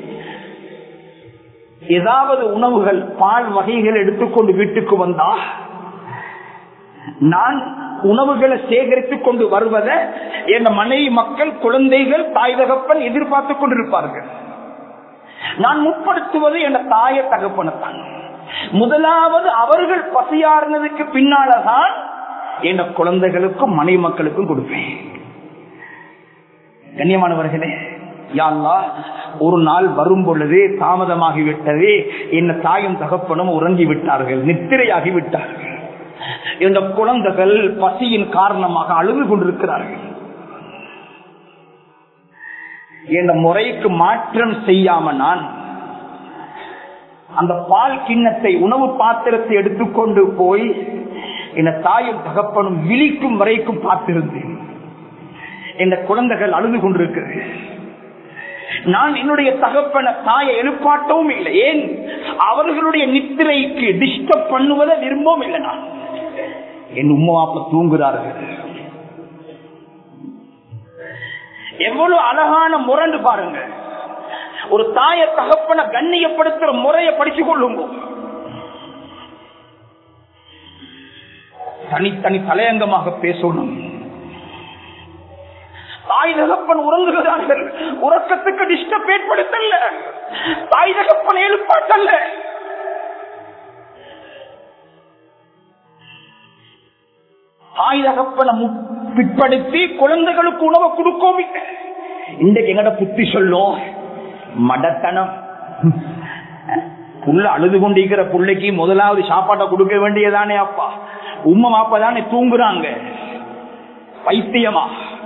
ஏதாவது உணவுகள் பால் வகைகள் எடுத்துக்கொண்டு வீட்டுக்கு வந்தா நான் உணவுகளை சேகரித்துக் கொண்டு வருவதை என் மனைவி மக்கள் குழந்தைகள் தாய் தகப்பன் எதிர்பார்த்து கொண்டிருப்பார்கள் நான் முற்படுத்துவது என் தாய தகப்பனத்தான் முதலாவது அவர்கள் பசியாறினதுக்கு பின்னால்தான் என் குழந்தைகளுக்கும் மனைவி மக்களுக்கும் கொடுப்பேன் கண்ணியமானவர்களே யாழ்லா ஒரு நாள் வரும் பொழுது தாமதமாகிவிட்டது என்ன தாயும் தகப்பனும் உறங்கி விட்டார்கள் நித்திரையாகி விட்டார்கள் இந்த குழந்தைகள் பசியின் காரணமாக அழுது கொண்டிருக்கிறார்கள் இந்த முறைக்கு மாற்றம் செய்யாம நான் அந்த பால் கிண்ணத்தை உணவு பாத்திரத்தை எடுத்துக்கொண்டு போய் என் தாயும் தகப்பனும் விழிக்கும் வரைக்கும் பார்த்திருந்தேன் இந்த குழந்தைகள் அழுது கொண்டிருக்கிறது நான் என்னுடைய தகப்பன தாயை எழுப்பாட்டவும் இல்லை ஏன் அவர்களுடைய நித்திரைக்கு டிஸ்டர்ப் பண்ணுவதை விரும்பவும் இல்லை நான் என் உம்மாப்ப தூங்குகிறார்கள் எவ்வளவு அழகான முரண்டு பாருங்க ஒரு தாய தகப்பன கண்ணியப்படுத்துற முறையை படிச்சு கொள்ளுங்க தனித்தனி தலையங்கமாக பேசணும் தாய் தகப்பன் உறங்குகிறார்கள் உறக்கத்துக்கு டிஸ்டர்ப் ஏற்படுத்தல தாய் தகப்பன் எழுப்பாட்டல்ல தாய் தகப்பனை பிற்படுத்தி குழந்தைகளுக்கு உணவை கொடுக்கவும் இல்லை இன்றைக்கு எங்கட புத்தி சொல்லும் மடத்தனம் புள்ள அழுது கொண்டிருக்கிற பிள்ளைக்கு முதலாவது சாப்பாட்டை கொடுக்க வேண்டியதானே அப்பா உம்மா அப்பா தானே தூங்குறாங்க பைத்தியமா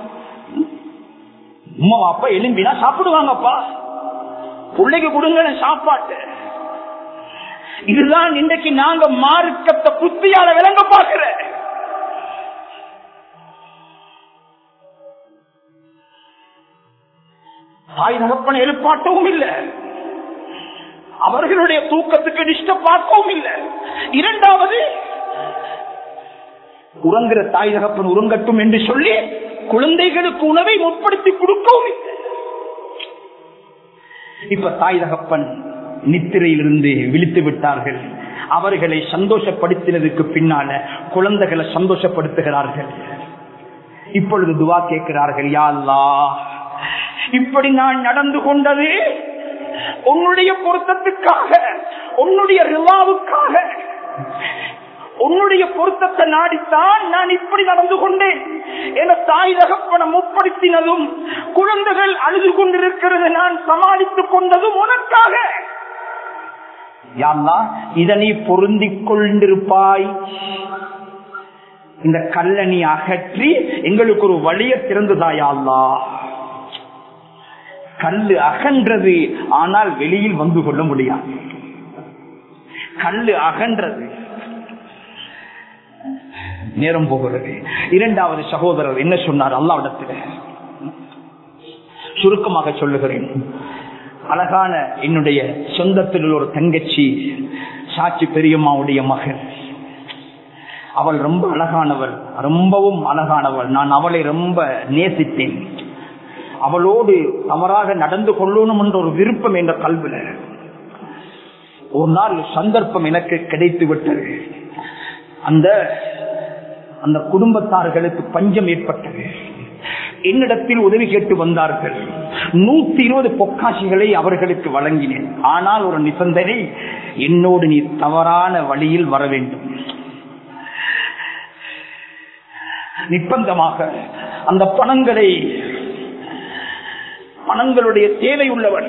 உம்மா அப்பா எலும்பினா சாப்பிடுவாங்கப்பா பிள்ளைக்கு கொடுங்க சாப்பாட்டு இதுதான் இன்றைக்கு நாங்க மார்க்கத்தை புத்தியால விளங்க பார்க்கிற தாய் தகப்பனை எழுப்பாட்டவும் இல்லை அவர்களுடைய தூக்கத்துக்கு டிஸ்டர்ப் பார்க்கவும் இல்லை இரண்டாவது உறங்குற தாய் தகப்பன் உறங்கட்டும் என்று சொல்லி குழந்தைகளுக்கு உணவை முற்படுத்தி கொடுக்கவும் இல்லை இப்ப தாய் தகப்பன் நித்திரையிலிருந்து விழித்து விட்டார்கள் அவர்களை சந்தோஷப்படுத்தினதுக்கு பின்னால குழந்தைகளை சந்தோஷப்படுத்துகிறார்கள் இப்பொழுது துவா கேட்கிறார்கள் யாழ்லா இப்படி நான் நடந்து கொண்டது உன்னுடைய பொருத்தத்துக்காக உன்னுடைய ரிவாவுக்காக உன்னுடைய பொருத்தத்தை நாடித்தான் நான் இப்படி நடந்து கொண்டேன் என தாய் தகப்பன முற்படுத்தினதும் குழந்தைகள் அழுது கொண்டிருக்கிறது நான் சமாளித்துக் கொண்டதும் உனக்காக யாழ்லா இதனை பொருந்திக் கொண்டிருப்பாய் இந்த கல்லணி அகற்றி எங்களுக்கு ஒரு வழிய திறந்ததாயாள்லா கல்லு அகன்றது ஆனால் வெளியில் வந்து கொள்ள முடியாது கல்லு அகன்றது நேரம் போகிறது இரண்டாவது சகோதரர் என்ன சொன்னார் அல்லாவிடத்தில் சுருக்கமாக சொல்லுகிறேன் அழகான என்னுடைய சொந்தத்தில் உள்ள ஒரு தங்கச்சி சாட்சி பெரியம்மாவுடைய மகள் அவள் ரொம்ப அழகானவள் ரொம்பவும் அழகானவள் நான் அவளை ரொம்ப நேசித்தேன் அவளோடு தவறாக நடந்து கொள்ளணும் என்ற ஒரு விருப்பம் என்ற கல்வில ஒரு நாள் சந்தர்ப்பம் எனக்கு கிடைத்து விட்டது அந்த அந்த குடும்பத்தார்களுக்கு பஞ்சம் ஏற்பட்டது என்னிடத்தில் உதவி கேட்டு வந்தார்கள் நூத்தி இருபது பொக்காசிகளை அவர்களுக்கு வழங்கினேன் ஆனால் ஒரு நிபந்தனை என்னோடு நீ தவறான வழியில் வர வேண்டும் நிர்பந்தமாக அந்த பணங்களை பணங்களுடைய தேவை உள்ளவன்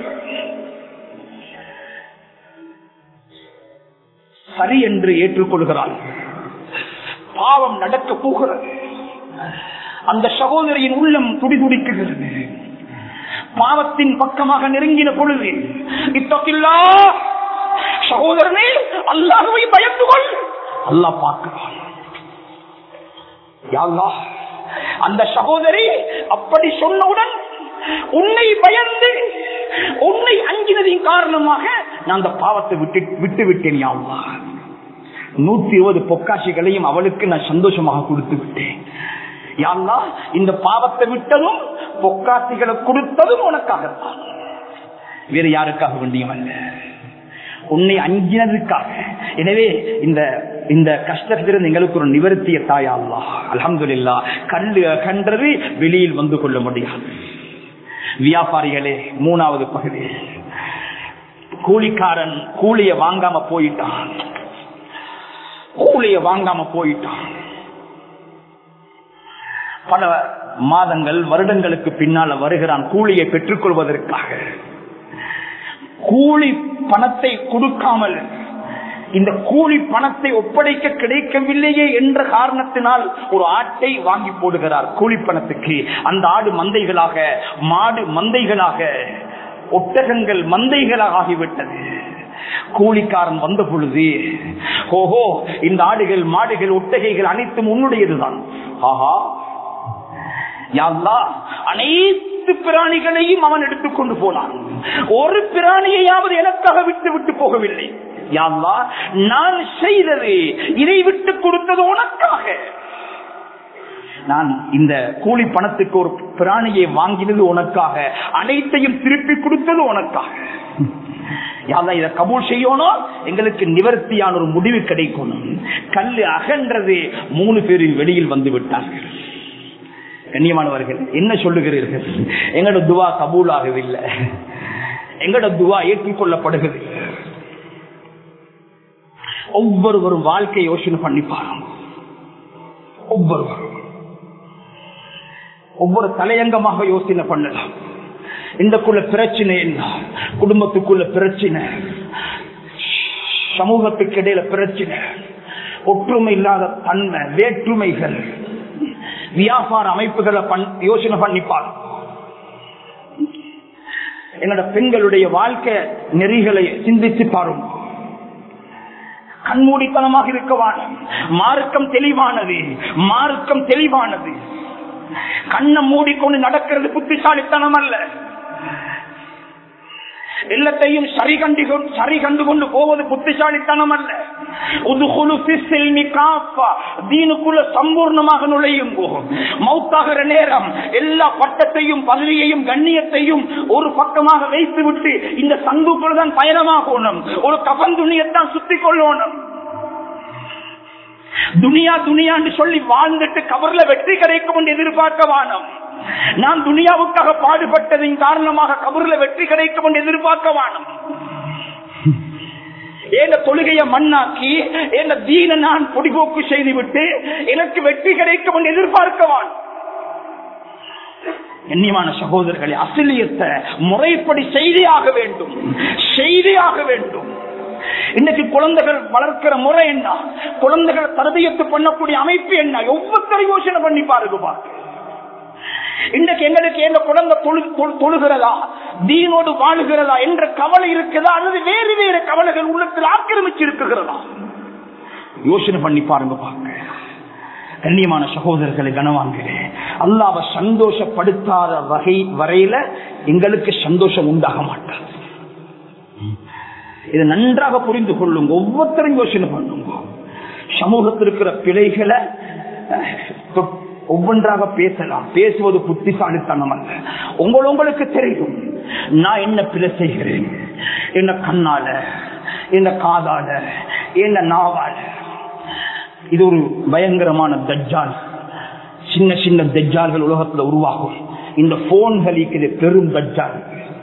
சரி என்று ஏற்றுக்கொள்கிறான் பாவம் நடக்க போகிறது அந்த சகோதரியின் உள்ளம் துடிதுடிக்குகிறது பாவத்தின் பக்கமாக நெருங்கின பொழுது இத்தொக்கில்லா சகோதரனே அல்லாஹுவை பயந்து கொள் அல்லாஹ் பார்க்கிறான் அந்த சகோதரி அப்படி சொன்னவுடன் உன்னை பயந்து உன்னை அஞ்சினதின் காரணமாக நான் அந்த பாவத்தை விட்டு விட்டு விட்டேன் யாவா நூத்தி இருபது பொக்காசிகளையும் அவளுக்கு நான் சந்தோஷமாக கொடுத்து விட்டேன் யாழ்லா இந்த பாவத்தை விட்டதும் பொக்காசிகளை கொடுத்ததும் உனக்காகத்தான் வேறு யாருக்காக வேண்டியமல்ல உன்னை அஞ்சினதுக்காக எனவே இந்த இந்த கஷ்டத்திலிருந்து எங்களுக்கு ஒரு நிவர்த்திய தாயா அல்லா அலமதுல்லா கல்லு கன்றது வெளியில் வந்து கொள்ள முடியாது வியாபாரிகளே மூணாவது பகுதி கூலிக்காரன் கூலிய வாங்காம போயிட்டான் கூலிய வாங்காம போயிட்டான் பல மாதங்கள் வருடங்களுக்கு பின்னால வருகிறான் கூலியை பெற்றுக் கொள்வதற்காக கூலி பணத்தை கொடுக்காமல் இந்த கூலி பணத்தை ஒப்படைக்க கிடைக்கவில்லையே என்ற காரணத்தினால் ஒரு ஆட்டை வாங்கி போடுகிறார் கூலி பணத்துக்கு அந்த ஆடு மந்தைகளாக மாடு மந்தைகளாக ஒட்டகங்கள் மந்தைகளாக ஆகிவிட்டது கூலிக்காரன் வந்த பொழுது ஓஹோ இந்த ஆடுகள் மாடுகள் ஒட்டகைகள் அனைத்தும் உன்னுடையதுதான் ஆஹா யாழ்லா அனைத்து பிராணிகளையும் அவன் எடுத்துக்கொண்டு போனான் ஒரு பிராணியையாவது எனக்காக விட்டு விட்டு போகவில்லை யாழ்லா நான் செய்தது இதை விட்டு கொடுத்தது உனக்காக நான் இந்த கூலி பணத்துக்கு ஒரு பிராணியை வாங்கினது உனக்காக அனைத்தையும் திருப்பி கொடுத்தது உனக்காக யாதான் இதை கபூல் செய்யணும் எங்களுக்கு நிவர்த்தியான ஒரு முடிவு கிடைக்கணும் கல்லு அகன்றது மூணு பேரின் வெளியில் வந்து விட்டார்கள் கண்ணியமானவர்கள் என்ன சொல்லுகிறீர்கள் எங்களோட துவா கபூல் ஆகவில்லை எங்களோட துவா ஏற்றுக்கொள்ளப்படுகிறது ஒவ்வொருவரும் வாழ்க்கை யோசனை பண்ணி பாருங்க ஒவ்வொருவரும் ஒவ்வொரு தலையங்கமாக யோசனை பண்ணலாம் இந்தக்குள்ள பிரச்சனை என்ன குடும்பத்துக்குள்ள பிரச்சனை சமூகத்துக்கு இடையில பிரச்சனை ஒற்றுமை இல்லாத தன்மை வேற்றுமைகள் வியாபார அமைப்புகளை யோசனை பண்ணிப்பார் என்னோட பெண்களுடைய வாழ்க்கை நெறிகளை சிந்தித்து பாருங்க கண்மூடித்தனமாக இருக்கவான மார்க்கம் தெளிவானது மார்க்கம் தெளிவானது கண்ணை மூடிக்கொண்டு நடக்கிறது புத்திசாலித்தனம் அல்ல எல்லாத்தையும் சரி கண்டு சரி கண்டு கொண்டு போவது புத்திசாலித்தனம் அல்ல தீனுக்குள்ள சம்பூர்ணமாக நுழையும் போகும் மௌத்தாகிற நேரம் எல்லா பட்டத்தையும் பதவியையும் கண்ணியத்தையும் ஒரு பக்கமாக வைத்து விட்டு இந்த சங்குக்குள்ள தான் பயணமாகணும் ஒரு கபன் துணியத்தான் சுத்தி கொள்ளணும் துனியா துனியான்னு சொல்லி வாழ்ந்துட்டு கவர்ல வெற்றி கிடைக்கும் என்று எதிர்பார்க்க வானம் நான் துனியாவுக்காக பாடுபட்டதின் காரணமாக கபூர்ல வெற்றி கிடைக்கும் என்று எதிர்பார்க்க வானம் எங்க தொழுகைய மண்ணாக்கி எங்க தீன நான் பொடிபோக்கு செய்துவிட்டு எனக்கு வெற்றி கிடைக்கும் என்று எதிர்பார்க்கவான் கண்ணியமான சகோதரர்களை அசிலியத்தை முறைப்படி செய்தியாக வேண்டும் செய்தியாக வேண்டும் இன்னைக்கு குழந்தைகள் வளர்க்கிற முறை என்ன குழந்தைகள் தரபியத்து பண்ணக்கூடிய அமைப்பு என்ன ஒவ்வொருத்தரும் யோசனை பண்ணி பாருங்க பாருங்க இன்றைக்கு எங்களுக்கு எங்க குழந்தை தொழுகிறதா தீனோடு வாழுகிறதா என்ற கவலை இருக்குதா அல்லது வேறு வேறு கவலைகள் உள்ளத்தில் ஆக்கிரமிச்சு இருக்குகிறதா யோசனை பண்ணி பாருங்க பாருங்க கண்ணியமான சகோதரர்களை கனவாங்களே அல்லாவை சந்தோஷப்படுத்தாத வகை வரையில எங்களுக்கு சந்தோஷம் உண்டாக மாட்டாது இதை நன்றாக புரிந்து கொள்ளுங்க ஒவ்வொருத்தரும் யோசனை பண்ணுங்க சமூகத்தில் இருக்கிற பிழைகளை ஒவ்வொன்றாக பேசலாம் பேசுவது புத்திசாலித்தனம் அல்ல உங்கள் உங்களுக்கு தெரியும் நான் என்ன பிழை செய்கிறேன் என்ன கண்ணால என்ன காதால என்ன நாவால இது ஒரு பயங்கரமான தஜ்ஜால் சின்ன சின்ன தஜ்ஜால்கள் உலகத்துல உருவாகும் இந்த போன்களுக்கு இது பெரும் தஜ்ஜால்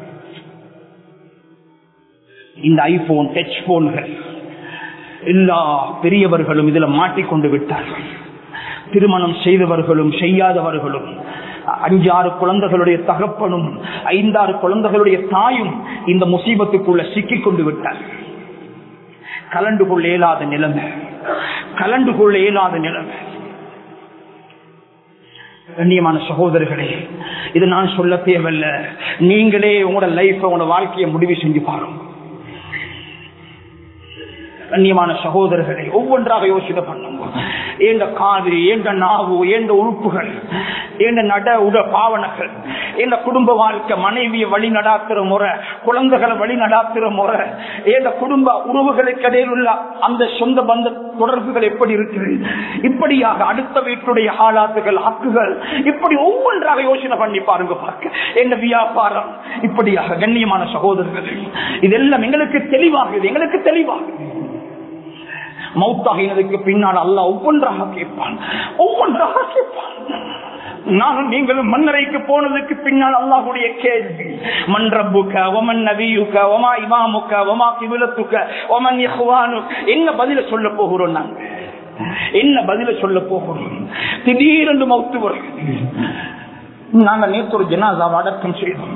இந்த ஐபோன் டச் போன்கள் எல்லா பெரியவர்களும் இதுல மாட்டிக்கொண்டு விட்டார்கள் திருமணம் செய்தவர்களும் செய்யாதவர்களும் அஞ்சாறு குழந்தைகளுடைய தகப்பனும் ஐந்தாறு குழந்தைகளுடைய தாயும் இந்த முசீபத்துக்குள்ள சிக்கிக் கொண்டு விட்டார் கலண்டு கொள்ள இயலாத நிலைமை கலண்டு கொள்ள இயலாத நிலைமை கண்ணியமான சகோதரர்களே இது நான் சொல்ல தேவையில்ல நீங்களே உங்களோட லைஃப் உங்களோட வாழ்க்கையை முடிவு செஞ்சு பாருங்க கண்ணியமான சகோதரர்களை ஒவ்வொன்றாக யோசனை பண்ணுங்க ஏண்ட காது ஏண்ட நாவு ஏண்ட உறுப்புகள் ஏண்ட நட உட பாவனைகள் ஏண்ட குடும்ப வாழ்க்கை மனைவியை வழி நடாத்துற முறை குழந்தைகளை வழி நடாத்துற முறை ஏண்ட குடும்ப உறவுகளுக்கு இடையில் உள்ள அந்த சொந்த பந்த தொடர்புகள் எப்படி இருக்குது இப்படியாக அடுத்த வீட்டுடைய ஆளாத்துகள் ஹக்குகள் இப்படி ஒவ்வொன்றாக யோசனை பண்ணி பாருங்க பார்க்க என்ன வியாபாரம் இப்படியாக கண்ணியமான சகோதரர்கள் இதெல்லாம் எங்களுக்கு தெளிவாகுது எங்களுக்கு தெளிவாகுது மௌத்தாகினதுக்கு பின்னால் அல்லாஹ் ஒவ்வொன்றாக கேட்பான் ஒவ்வொன்றாக கேட்பான் நானும் நீங்களும் மன்னரைக்கு போனதுக்கு பின்னால் அல்லாஹுடைய கேள்வி மன் ரப்புக்க ஒமன் நபியுக்க ஒமா இமாமுக்க ஒமா கிபிலத்துக்க ஒமன் இஹ்வானு என்ன பதில சொல்ல போகிறோம் நாங்க என்ன பதில சொல்ல போகிறோம் திடீரென்று மௌத்து வருகிறது நாங்க நேற்று ஒரு ஜனாதாவை அடக்கம் செய்தோம்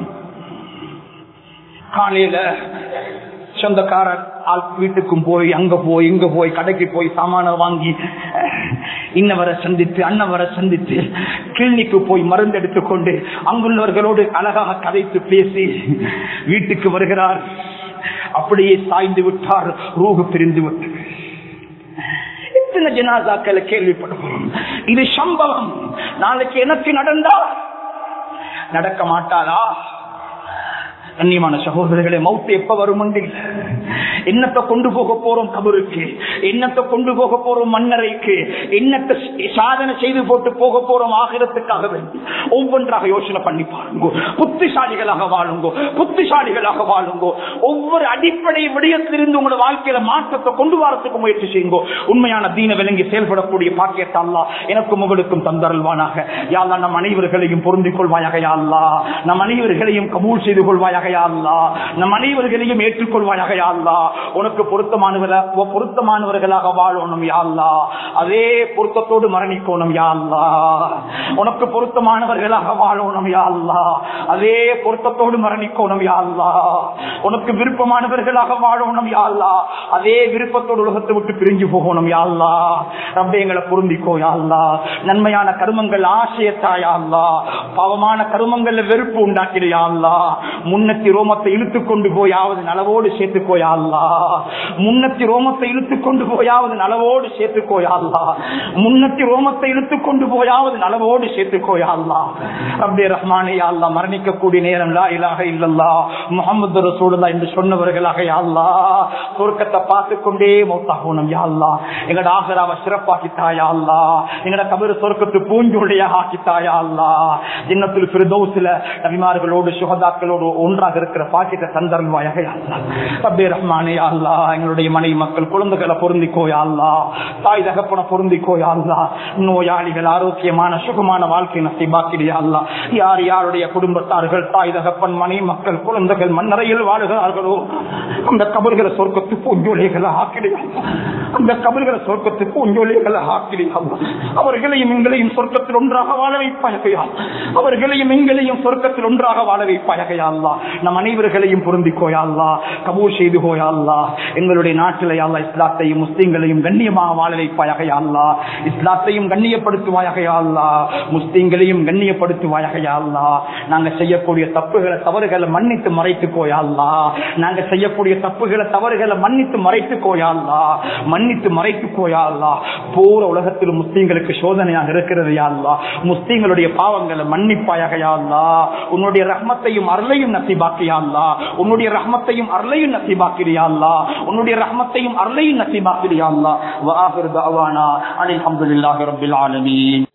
காலையில சொந்தக்காரர் ஆள் வீட்டுக்கும் போய் அங்க போய் இங்க போய் கடைக்கு போய் சாமான வாங்கி இன்னவரை சந்தித்து அன்னவரை சந்தித்து கிளினிக்கு போய் மருந்து எடுத்துக்கொண்டு அங்குள்ளவர்களோடு அழகாக கதைத்து பேசி வீட்டுக்கு வருகிறார் அப்படியே சாய்ந்து விட்டார் ரூகு பிரிந்து விட்டது இத்தனை ஜனாதாக்களை கேள்விப்படுகிறோம் இது சம்பவம் நாளைக்கு எனக்கு நடந்தா நடக்க மாட்டாதா கண்ணியமான சகோதரர்களே மவுத்து எப்ப வரும் என்னத்தை கொண்டு போக போறோம் கபருக்கு என்னத்தை கொண்டு போக போறோம் மன்னரைக்கு என்னத்தை சாதனை செய்து போட்டு போக போறோம் ஆகிரத்துக்காக வேண்டி ஒவ்வொன்றாக யோசனை பண்ணி பாருங்க புத்திசாலிகளாக வாழுங்கோ புத்திசாலிகளாக வாழுங்கோ ஒவ்வொரு அடிப்படை விடயத்திலிருந்து உங்களோட வாழ்க்கையில மாற்றத்தை கொண்டு வரத்துக்கு முயற்சி செய்யுங்கோ உண்மையான தீன விளங்கி செயல்படக்கூடிய பாக்கியத்தை அல்லா எனக்கும் உங்களுக்கும் தந்தருள்வானாக யாழ்லா நம் அனைவர்களையும் பொருந்திக் கொள்வாயாக யாழ்லா நம் அனைவர்களையும் கபூல் செய்து கொள்வாயாக யாழ்லா நம் அனைவர்களையும் ஏற்றுக்கொள்வாயாக யாழ்லா உனக்கு பொருத்தமானவர்கள பொருத்தமானவர்களாக வாழணும் யாழ்லா அதே பொருத்தத்தோடு மரணிக்கணும் யாழ்லா உனக்கு பொருத்தமானவர்களாக வாழணும் யாழ்லா அதே பொருத்தத்தோடு மரணிக்கணும் யாழ்லா உனக்கு விருப்பமானவர்களாக வாழணும் யாழ்லா அதே விருப்பத்தோடு உலகத்தை விட்டு பிரிஞ்சு போகணும் யாழ்லா ரப்பே எங்களை பொருந்திக்கோ யாழ்லா நன்மையான கருமங்கள் ஆசையத்தாயாள்லா பாவமான கருமங்கள்ல வெறுப்பு உண்டாக்கிடையாள்லா முன்னத்தி ரோமத்தை இழுத்து கொண்டு போயாவது நலவோடு சேர்த்துக்கோயாள்லா முன்னத்தி ரோமத்தை இழுத்து கொண்டு போயாவது நலவோடு சேர்த்துக்கோயாள்லா முன்னத்தி ரோமத்தை இழுத்து கொண்டு போயாவது நலவோடு சேர்த்துக்கோயாள்லா அப்படியே ரஹ்மானே யாழ்லா மரணிக்கக்கூடிய நேரம் லா இலாக இல்லல்லா முகமது ரசூலுல்லா என்று சொன்னவர்களாக யாழ்லா சொர்க்கத்தை பார்த்து கொண்டே மௌத்தாகணும் யாழ்லா எங்கட ஆகராவை சிறப்பாக்கித்தாயா அல்லா எங்கட கபரு சொர்க்கத்து பூஞ்சொழியா ஆக்கித்தாயா அல்லா ஜின்னத்தில் பிரதோசில நபிமார்களோடு சுகதாக்களோடு ஒன்றாக இருக்கிற பாக்கிட்ட தந்தருள்வாயாக அல்லா ரப்பே ரஹ்மானே அல்லா எங்களுடைய மனைவி மக்கள் குழந்தைகளை பொருந்திக்கோயா அல்லா தாய் தகப்பன பொருந்திக்கோயா அல்லா நோயாளிகள் ஆரோக்கியமான சுகமான வாழ்க்கை நசிபாக்கிறியா அல்லா யார் யாருடைய குடும்பத்தார்கள் தாய் தகப்பன் மனைவி மக்கள் குழந்தைகள் மண்ணறையில் வாழுகிறார்களோ அந்த கபர்களை சொர்க்கத்து பூஞ்சொலிகளை ஆக்கிடையா அந்த கபர்களை சொர்க்கத்து பூஞ்சொலிகளை ஆக்கிடையா அவர்களையும் எங்களையும் சொர்க்கத்தில் ஒன்றாக வாழ வைப்பாயகையா அவர்களையும் எங்களையும் சொர்க்கத்தில் ஒன்றாக வாழ வைப்பாயகையா அல்லா நம் அனைவர்களையும் பொருந்திக்கோயா அல்லா கபூர் செய்து கோயா அல்லா எங்களுடைய நாட்டில் அல்லா இஸ்லாத்தையும் முஸ்லீம்களையும் கண்ணியமாக வாழ வைப்பாயகையா அல்லா இஸ்லாத்தையும் கண்ணியப்படுத்துவாயகையா அல்லா முஸ்லீம்களையும் கண்ணியப்படுத்துவாயகையா அல்லா நாங்க செய்யக்கூடிய தப்புகளை தவறுகளை மன்னித்து மறைத்து கோயா அல்லா நாங்க செய்யக்கூடிய தப்புகளை தவறுகளை மன்னித்து மறைத்து கோயா அல்லா மன்னித்து மறைத்து கோயா அல்லா போற உலகத்தில் முஸ்லீம்களுக்கு சோதனையாக இருக்கிறது யாழ்லா முஸ்லீம்களுடைய பாவங்களை மன்னிப்பாயாக யாழ்லா உன்னுடைய ரஹ்மத்தையும் அருளையும் நசிபாக்கியாள்லா உன்னுடைய ரஹ்மத்தையும் அருளையும் நசிபாக்கிறியாள்லா உன்னுடைய ரஹ்மத்தையும் அருளையும் நசிபாக்கிறியாள்லா வாஹிர் தாவானா அனில் அஹமதுல்லாஹி ரப்பில் ஆலமீன்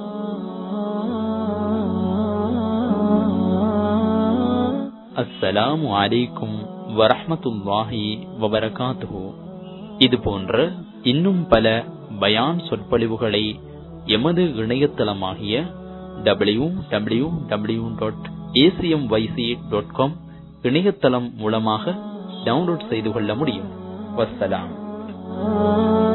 அஸ்ஸலாமு அலைக்கும் வரஹ்மத்துல்லாஹி வபரகாத்துஹு இது போன்ற இன்னும் பல பயான் சொற்பொழிவுகளை எமது இணையதளமாகிய W W W dot ACM YC dot com இணையதளம் மூலமாக டவுன்லோட் செய்து கொள்ள முடியும் வசலாம்